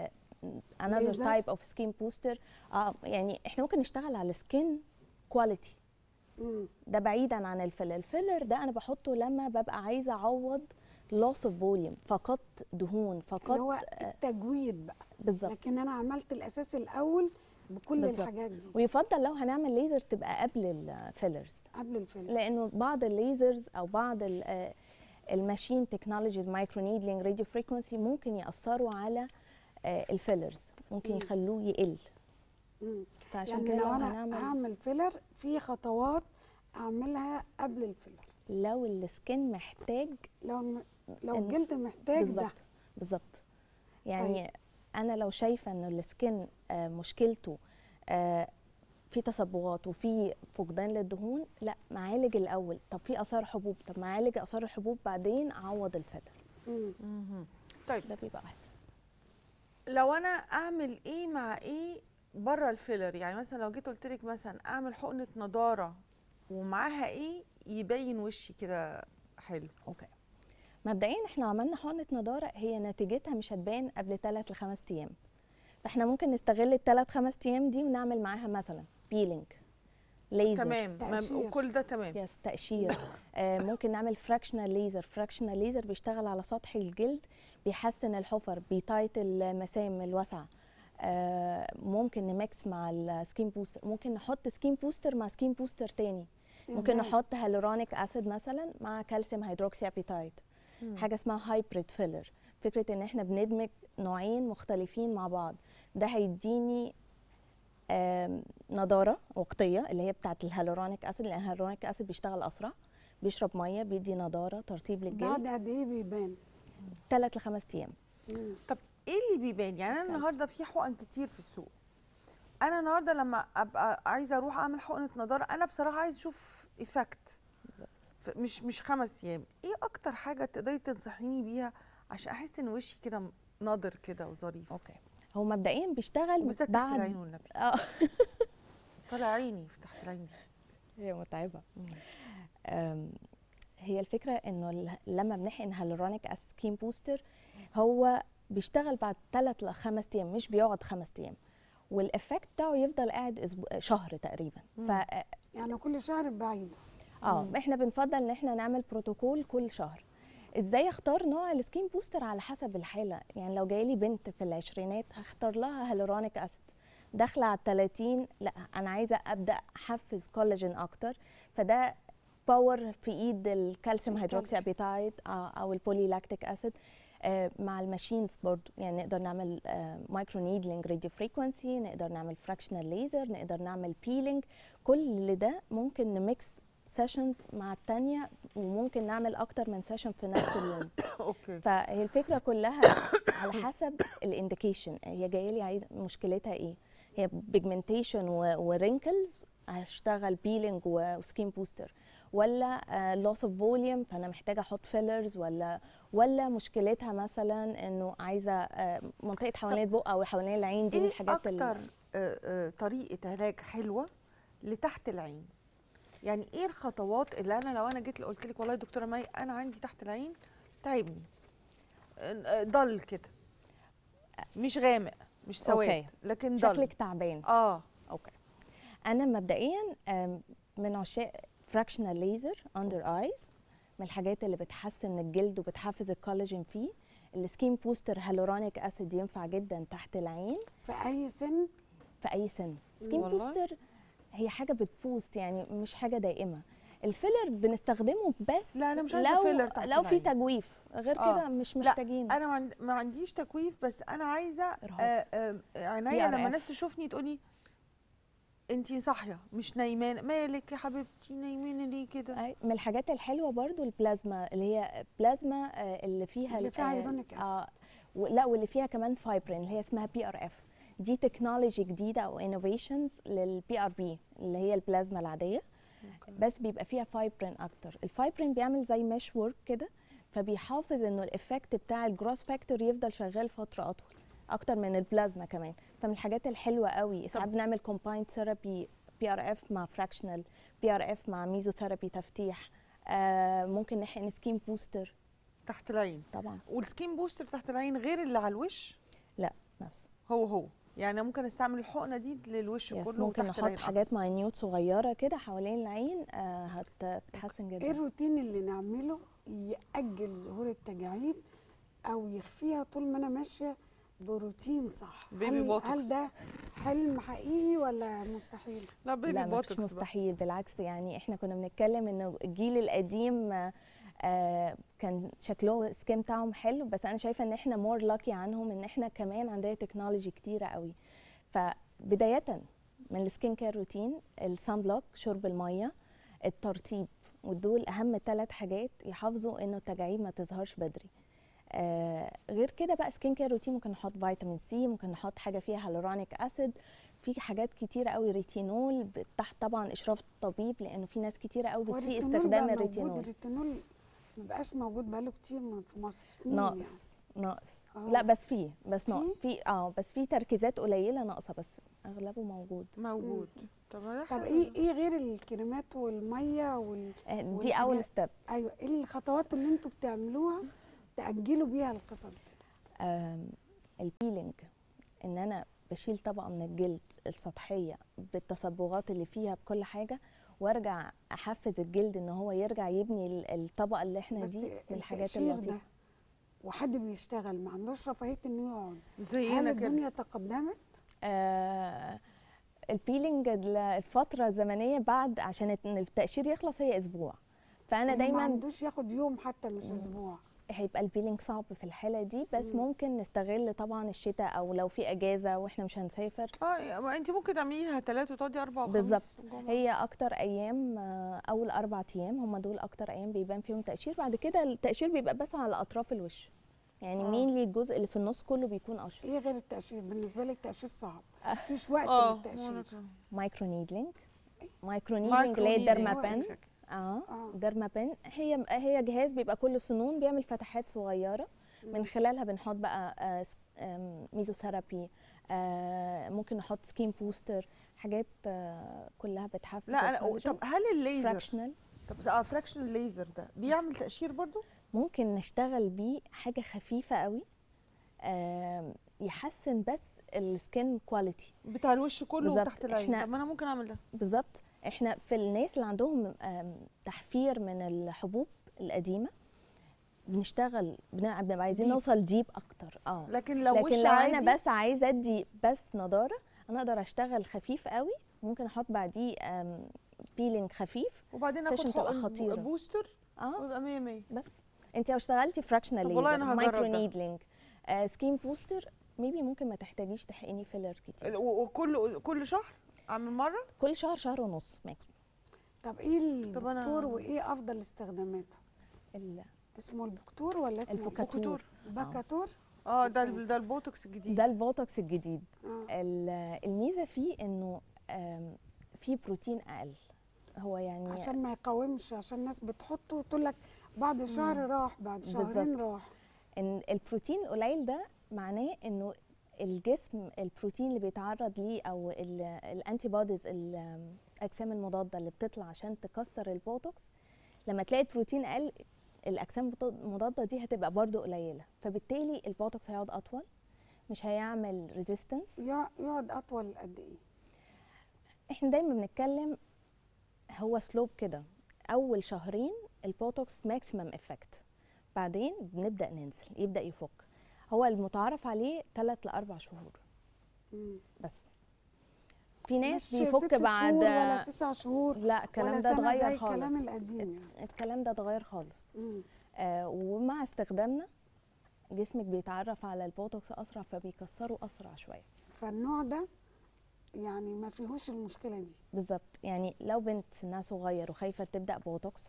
انذر ليزر. تايب اوف سكين بوستر اه يعني احنا ممكن نشتغل على السكين كواليتي مم. ده بعيدا عن الفيلر الفيلر ده انا بحطه لما ببقى عايزه اعوض لوس اوف فوليوم فقدت دهون اللي فقدت هو آه، التجويد بقى بالظبط لكن انا عملت الاساس الاول بكل بالظبط. الحاجات دي ويفضل لو هنعمل ليزر تبقى قبل الفيلرز قبل الفيلر لانه بعض الليزرز او بعض ال- آه، الماشين تكنولوجيز مايكرو نيدلينج راديو فريكونسي ممكن ياثروا على آه، الفيلرز ممكن مم. يخلوه يقل مم. فعشان يعني كده لو لو انا هنعمل هعمل فيلر في خطوات اعملها قبل الفيلر لو السكن محتاج لو م- لو إن- الجلد محتاج ده بالظبط بالظبط يعني طيب. انا لو شايفه ان السكن آه، مشكلته آه، في تصبغات وفي فقدان للدهون لا معالج الاول طب في اثار حبوب طب معالج اثار الحبوب بعدين اعوض الفيلر مم. مهم. طيب ده بيبقى احسن لو انا اعمل ايه مع ايه بره الفيلر يعني مثلا لو جيت قلت لك مثلا اعمل حقنه نضاره ومعاها ايه يبين وشي كده حلو اوكي مبدئيا احنا عملنا حقنه نضاره هي نتيجتها مش هتبان قبل 3 ل 5 ايام فاحنا ممكن نستغل الثلاث خمس ايام دي ونعمل معاها مثلا بيلينج ليزر تمام ما- تقشير. وكل ده تمام يس تقشير آه ممكن نعمل فراكشنال ليزر فراكشنال ليزر بيشتغل على سطح الجلد بيحسن الحفر بيتايت المسام الواسعه آه ممكن نميكس مع السكين بوستر ممكن نحط سكين بوستر مع سكين بوستر تاني ممكن إزاي؟ نحط هيلورونيك اسيد مثلا مع كالسيوم هيدروكسي ابيتايت حاجه اسمها هايبريد فيلر فكره ان احنا بندمج نوعين مختلفين مع بعض ده هيديني آم، نضاره وقتيه اللي هي بتاعه الهيلورونيك اسيد لان الهيلورونيك اسيد بيشتغل اسرع بيشرب ميه بيدي نضاره ترطيب للجلد بعد قد ايه بيبان؟ 3 ل 5 ايام مم. طب ايه اللي بيبان يعني انا النهارده في حقن كتير في السوق انا النهارده لما ابقى عايزه اروح اعمل حقنه نضاره انا بصراحه عايزه اشوف ايفكت بالظبط. مش مش خمس ايام ايه اكتر حاجه تقدري تنصحيني بيها عشان احس ان وشي كده ناضر كده وظريف اوكي هو مبدئيا بيشتغل وبالذات تحت بعد العين والنبي اه طالع عيني في تحت العين دي هي متعبه أم، هي الفكره انه ال- لما بنحقن هيلورونيك سكين بوستر هو بيشتغل بعد 3 ل 5 ايام مش بيقعد 5 ايام والافكت بتاعه يفضل قاعد أسبوع شهر تقريبا ف يعني كل شهر بعيد اه احنا بنفضل ان احنا نعمل بروتوكول كل شهر ازاي اختار نوع السكين بوستر على حسب الحاله يعني لو جايلي بنت في العشرينات هختار لها هيلورونيك اسيد داخله على 30 لا انا عايزه ابدا احفز كولاجين اكتر فده باور في ايد الكالسيوم هيدروكسي الكالسيوم. ابيتايت او البولي لاكتيك اسيد آه، مع الماشينز برضو يعني نقدر نعمل مايكرو نيدلينج راديو فريكونسي نقدر نعمل فراكشنال ليزر نقدر نعمل بيلينج كل ده ممكن نميكس سيشنز مع التانية وممكن نعمل اكتر من سيشن في نفس اليوم اوكي فهي الفكره كلها على حسب الانديكيشن هي جايه لي عايز مشكلتها ايه هي بيجمنتيشن ورينكلز هشتغل بيلينج وسكين بوستر ولا لوس اوف فوليوم فانا محتاجه احط فيلرز ولا ولا مشكلتها مثلا انه عايزه آه، منطقه حوالين البق او حوالين العين دي من ايه الحاجات ال- اكتر آه، آه، طريقه علاج حلوه لتحت العين يعني ايه الخطوات اللي انا لو انا جيت قلت لك والله يا دكتوره مي انا عندي تحت العين تعبني آه، آه، ضل كده مش غامق مش سواد أوكي. لكن ضل شكلك تعبان اه اوكي انا مبدئيا آم، من عشاق فراكشنال ليزر اندر ايز من الحاجات اللي بتحسن الجلد وبتحفز الكولاجين فيه السكين بوستر هالورونيك اسيد ينفع جدا تحت العين في اي سن في اي سن سكين والله؟ بوستر هي حاجه بتبوست يعني مش حاجه دائمه الفيلر بنستخدمه بس لا، أنا مش عايزة لو فيلر تحت لو في العين. تجويف غير آه. كده مش لا، محتاجين انا ما عند- ما عنديش تكويف بس انا عايزه إرهاق. آه، آه، عينيا لما PRF. الناس تشوفني تقولي انتي صاحيه مش نايمانه مالك يا حبيبتي نايمانه ليه كده أي، من الحاجات الحلوه برضو البلازما اللي هي بلازما آه، اللي فيها اللي ال- فيها آه، هيرونيك أسيد. اه و- لا واللي فيها كمان فايبرين اللي هي اسمها بي ار اف دي تكنولوجي جديده او انوفيشنز للبي ار بي اللي هي البلازما العاديه بس بيبقى فيها فايبرين اكتر الفايبرين بيعمل زي مش وورك كده فبيحافظ انه الايفكت بتاع الجروس فاكتور يفضل شغال فتره اطول اكتر من البلازما كمان فمن الحاجات الحلوه قوي ساعات بنعمل كومبايند ثيرابي بي ار اف مع فراكشنال بي ار اف مع ميزو ثيرابي تفتيح آه ممكن نحقن سكين بوستر تحت العين طبعا والسكين بوستر تحت العين غير اللي على الوش لا نفسه هو هو يعني أنا ممكن استعمل الحقنه دي للوش يس كله ممكن وتحت العين نحط حاجات ماينيوت صغيره كده حوالين العين آه هت بتحسن ايه جدا الروتين اللي نعمله يأجل ظهور التجاعيد او يخفيها طول ما انا ماشيه بروتين صح بيبي هل, بوتوكس. هل ده حلم حقيقي ولا مستحيل لا بيبي لا مش بوتوكس بقى. مستحيل بالعكس يعني احنا كنا بنتكلم انه الجيل القديم آه، آه كان شكله السكين بتاعهم حلو بس انا شايفه ان احنا مور لاكي عنهم ان احنا كمان عندنا تكنولوجي كتيره قوي فبدايه من السكين كير روتين السان بلوك شرب الميه الترطيب ودول اهم ثلاث حاجات يحافظوا انه التجاعيد ما تظهرش بدري آه غير كده بقى سكين كير روتين ممكن نحط فيتامين سي ممكن نحط حاجه فيها هالورونيك اسيد في حاجات كتيره قوي ريتينول ب- تحت طبعا اشراف الطبيب لانه في ناس كتيره قوي بتسيء والريتينول استخدام بقى موجود الريتينول الريتينول ما بقاش موجود بقاله كتير من- في مصر سنين ناقص يعني ناقص آه. لا بس فيه بس ناقص فيه؟ في اه بس في تركيزات قليله ناقصه بس اغلبه موجود موجود طب ده طب حلو. ايه ايه غير الكريمات والميه وال... آه، دي والحاجات- اول ستيب ايوه ايه الخطوات اللي انتوا بتعملوها تاجلوا بيها القصص دي البيلينج ان انا بشيل طبقه من الجلد السطحيه بالتصبغات اللي فيها بكل حاجه وارجع احفز الجلد ان هو يرجع يبني ال- الطبقه اللي احنا بس دي من الحاجات التقشير ده اللطيفه وحد بيشتغل ما عندوش رفاهيه انه يقعد هل زينا كده الدنيا تقدمت آه البيلينج ال- الفتره الزمنيه بعد عشان الت- التقشير يخلص هي اسبوع فانا ما دايما عندوش ياخد يوم حتى مش اسبوع هيبقى البيلينج صعب في الحاله دي بس مم. ممكن نستغل طبعا الشتاء او لو في اجازه واحنا مش هنسافر اه ما انت ممكن تعمليها ثلاث وتقعدي اربع وخمس بالظبط جمعة. هي اكتر ايام آه، اول اربع ايام هم دول اكتر ايام بيبان فيهم تقشير بعد كده التقشير بيبقى بس على اطراف الوش يعني آه. مين لي الجزء اللي في النص كله بيكون قشر ايه غير التقشير بالنسبه لي التقشير صعب مفيش وقت اه للتقشير مايكرو نيدلينج مايكرو نيدلينج اللي هي نيدلينج. ديرما هو بان شكل. اه اه ديرما بان هي هي جهاز بيبقى كله سنون بيعمل فتحات صغيره من خلالها بنحط بقى آه، س- آم، ميزوثيرابي آه، ممكن نحط سكين بوستر حاجات آه، كلها بتحفز لا انا طب هل الليزر فراكشنال طب اه فراكشن الليزر ده بيعمل تقشير برضو ممكن نشتغل بيه حاجه خفيفه قوي آم، يحسن بس السكين كواليتي بتاع الوش كله بالظبط. وتحت العين إحنا- طب ما انا ممكن اعمل ده بالظبط احنا في الناس اللي عندهم آم، تحفير من الحبوب القديمه بنشتغل بن- بنبقى عايزين ديب. نوصل ديب اكتر اه لكن لو لكن وش لو عادي انا بس عايزه ادي بس نضاره انا اقدر اشتغل خفيف قوي ممكن احط بعديه بيلينج خفيف وبعدين اخد سيشن تبقى حقن خطيرة. بوستر اه ويبقى 100 100 بس انت لو اشتغلتي فراكشنال طب والله ليزر أنا هجرب مايكرو ده. نيدلينج سكين بوستر ميبي ممكن ما تحتاجيش تحقني فيلر كتير وكل كل شهر اعمل مره كل شهر شهر ونص ماكس طب ايه طب أنا- البكتور وايه افضل استخداماته ال- اسمه البكتور ولا اسمه البوكاتور بكاتور اه ده ال- ده البوتوكس الجديد ده البوتوكس الجديد آه. ال- الميزه فيه انه آم، فيه بروتين اقل هو يعني عشان ما يقاومش عشان الناس بتحطه وتقول لك بعد شهر راح بعد شهرين بالظبط. راح ان البروتين القليل ده معناه انه الجسم البروتين اللي بيتعرض ليه او الانتي بوديز الاجسام المضاده اللي بتطلع عشان تكسر البوتوكس لما تلاقي البروتين قل الاجسام المضاده دي هتبقى برضو قليله فبالتالي البوتوكس هيقعد اطول مش هيعمل ريزيستنس يع- يقعد اطول قد ايه احنا دايما بنتكلم هو سلوب كده اول شهرين البوتوكس ماكسيمم افكت بعدين بنبدا ننزل يبدا يفك هو المتعارف عليه 3 ل 4 شهور مم. بس في ناس مش بيفك ست بعد شهور ولا تسع شهور لا الكلام ولا ده سنة زي اتغير خالص الكلام القديم يعني الكلام ده اتغير خالص مم. آه ومع استخدامنا جسمك بيتعرف على البوتوكس اسرع فبيكسره اسرع شويه فالنوع ده يعني ما فيهوش المشكله دي بالظبط يعني لو بنت سنها صغير وخايفه تبدا بوتوكس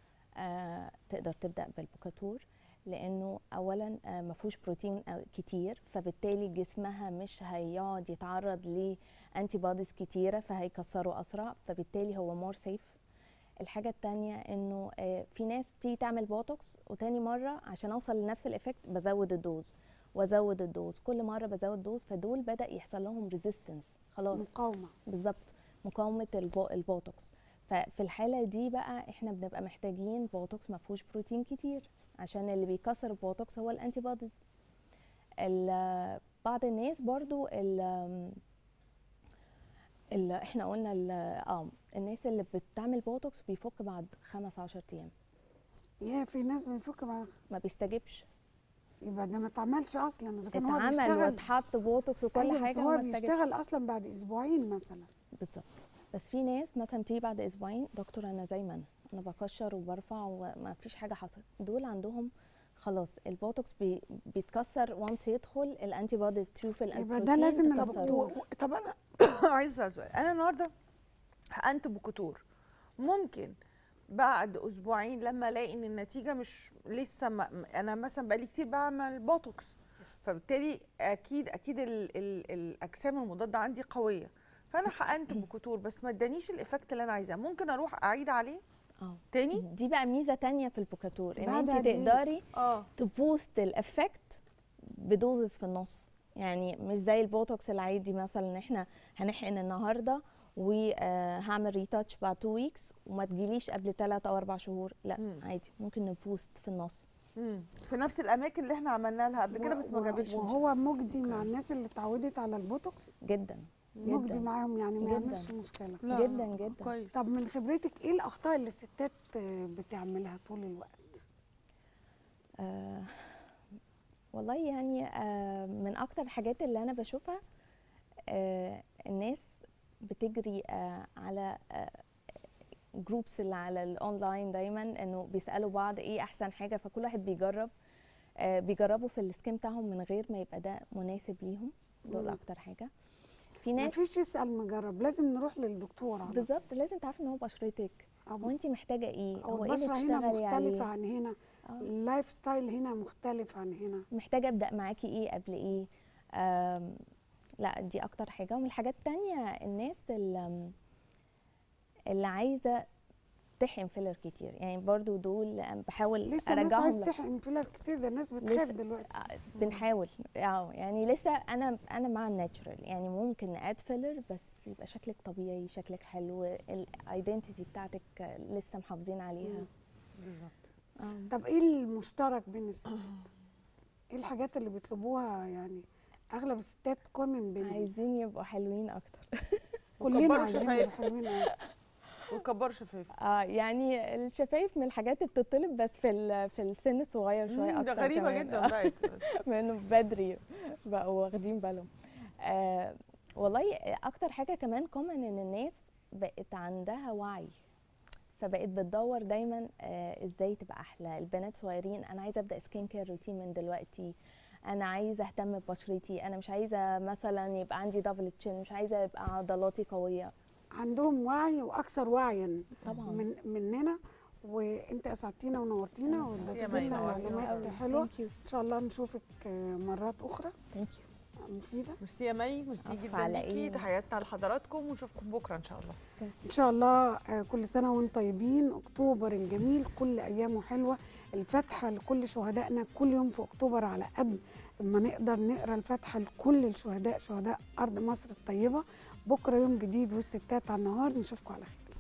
آه تقدر تبدا بالبوكاتور لانه اولا آه ما فيهوش بروتين أو- كتير فبالتالي جسمها مش هيقعد يتعرض لانتي بوديز كتيره فهيكسره اسرع فبالتالي هو مور سيف الحاجه التانية انه آه في ناس تيجي تعمل بوتوكس وتاني مره عشان اوصل لنفس الافكت بزود الدوز وازود الدوز كل مره بزود دوز فدول بدا يحصل لهم ريزيستنس خلاص مقاومه بالظبط مقاومه البو البوتوكس ففي الحاله دي بقى احنا بنبقى محتاجين بوتوكس ما فيهوش بروتين كتير عشان اللي بيكسر البوتوكس هو الانتي بوديز ال- بعض الناس برضو ال ال احنا قلنا ال- اه الناس اللي بتعمل بوتوكس بيفك بعد خمس عشر ايام يا في ناس بيفك مع ما بيستجبش يبقى ده ما اتعملش اصلا اذا كان هو اتعمل بيشتغل واتحط بوتوكس وكل أيوة، بس حاجه هو وما استجبش بيشتغل اصلا بعد اسبوعين مثلا بالظبط بس في ناس مثلا تيجي بعد اسبوعين دكتور انا زي ما انا انا بكشر وبرفع وما فيش حاجه حصلت دول عندهم خلاص البوتوكس بي بيتكسر وانس يدخل الانتي بوديز تشوف يبقى البروتين ده لازم تكسره. الدكتور. و- طب انا عايز اسال سؤال انا النهارده حقنت بكتور ممكن بعد اسبوعين لما الاقي ان النتيجه مش لسه ما انا مثلا بقالي كتير بعمل بوتوكس فبالتالي اكيد اكيد ال ال الاجسام المضاده عندي قويه فانا حقنت بكتور بس ما ادانيش الايفكت اللي انا عايزاه ممكن اروح اعيد عليه اه تاني دي بقى ميزه تانية في البوكاتور ان بعد انت قد إيه؟ تقدري اه تبوست الافكت بدوزز في النص يعني مش زي البوتوكس العادي مثلا ان احنا هنحقن النهارده وهعمل ريتاتش بعد 2 ويكس وما تجيليش قبل 3 او 4 شهور لا مم. عادي ممكن نبوست في النص مم. في نفس الاماكن اللي احنا عملنا لها قبل كده بس ما و- جابتش وهو مجدي مع الناس اللي اتعودت على البوتوكس جدا مجدي جدا معاهم يعني ما جدا. يعملش مشكله لا، جدا لا، جدا. كويس طب من خبرتك ايه الاخطاء اللي الستات آه، بتعملها طول الوقت آه والله يعني آه من اكتر الحاجات اللي انا بشوفها آه الناس بتجري آه على آه جروبس اللي على الاونلاين دايما انه بيسالوا بعض ايه احسن حاجه فكل واحد بيجرب آه بيجربوا في السكين بتاعهم من غير ما يبقى ده مناسب ليهم دول مم. اكتر حاجه في ما ناس فيش يسال مجرب لازم نروح للدكتور على طول. بالظبط لازم تعرفي ان هو بشرتك أو- هو انت محتاجه ايه أو هو ايه اللي البشره هنا تشتغلي مختلفه عليه عن هنا آه. اللايف ستايل هنا مختلف عن هنا محتاجه ابدا معاكي ايه قبل ايه آم، لا دي اكتر حاجه ومن الحاجات التانية الناس اللي, اللي عايزه تحقن فيلر كتير يعني برضو دول بحاول لسه الناس عايز ارجعهم ل- تحقن فيلر كتير ده الناس بتخاف لسه- دلوقتي آه، بنحاول اه يعني لسه انا انا مع الناتشرال يعني ممكن ناد فيلر بس يبقى شكلك طبيعي شكلك حلو الايدنتيتي بتاعتك لسه محافظين عليها آه. طب ايه المشترك بين الستات ايه الحاجات اللي بيطلبوها يعني اغلب الستات كومن بين عايزين يبقوا حلوين اكتر كلنا وكبروا عايزين شفايف. نبقى حلوين أوي. وكبر شفايف اه يعني الشفايف من الحاجات اللي بتطلب بس في ال- في السن الصغير شويه مم، اكتر ده غريبه كمان. جدا بقت منه بدري بقوا واخدين بالهم آه والله اكتر حاجه كمان كومن ان الناس بقت عندها وعي فبقت بتدور دايما آه ازاي تبقى احلى البنات صغيرين انا عايزه ابدا سكين كير روتين من دلوقتي انا عايزه اهتم ببشرتي انا مش عايزه مثلا يبقى عندي دبل تشين مش عايزه يبقى عضلاتي قويه عندهم وعي واكثر وعيا طبعا من مننا وانت اسعدتينا ونورتينا ميرسي يا واديتينا مي، نورتينا معلومات أوي. حلوه Thank you. ان شاء الله نشوفك آه، مرات اخرى Thank you. مفيده ميرسي يا مي ميرسي عفو جدا على ليكي إيه؟ تحياتنا لحضراتكم ونشوفكم بكره ان شاء الله ان شاء الله آه، كل سنه وانتم طيبين اكتوبر الجميل كل ايامه حلوه الفاتحه لكل شهدائنا كل يوم في اكتوبر على قد ما نقدر نقرا الفاتحه لكل الشهداء شهداء ارض مصر الطيبه بكره يوم جديد والستات على النهار نشوفكم على خير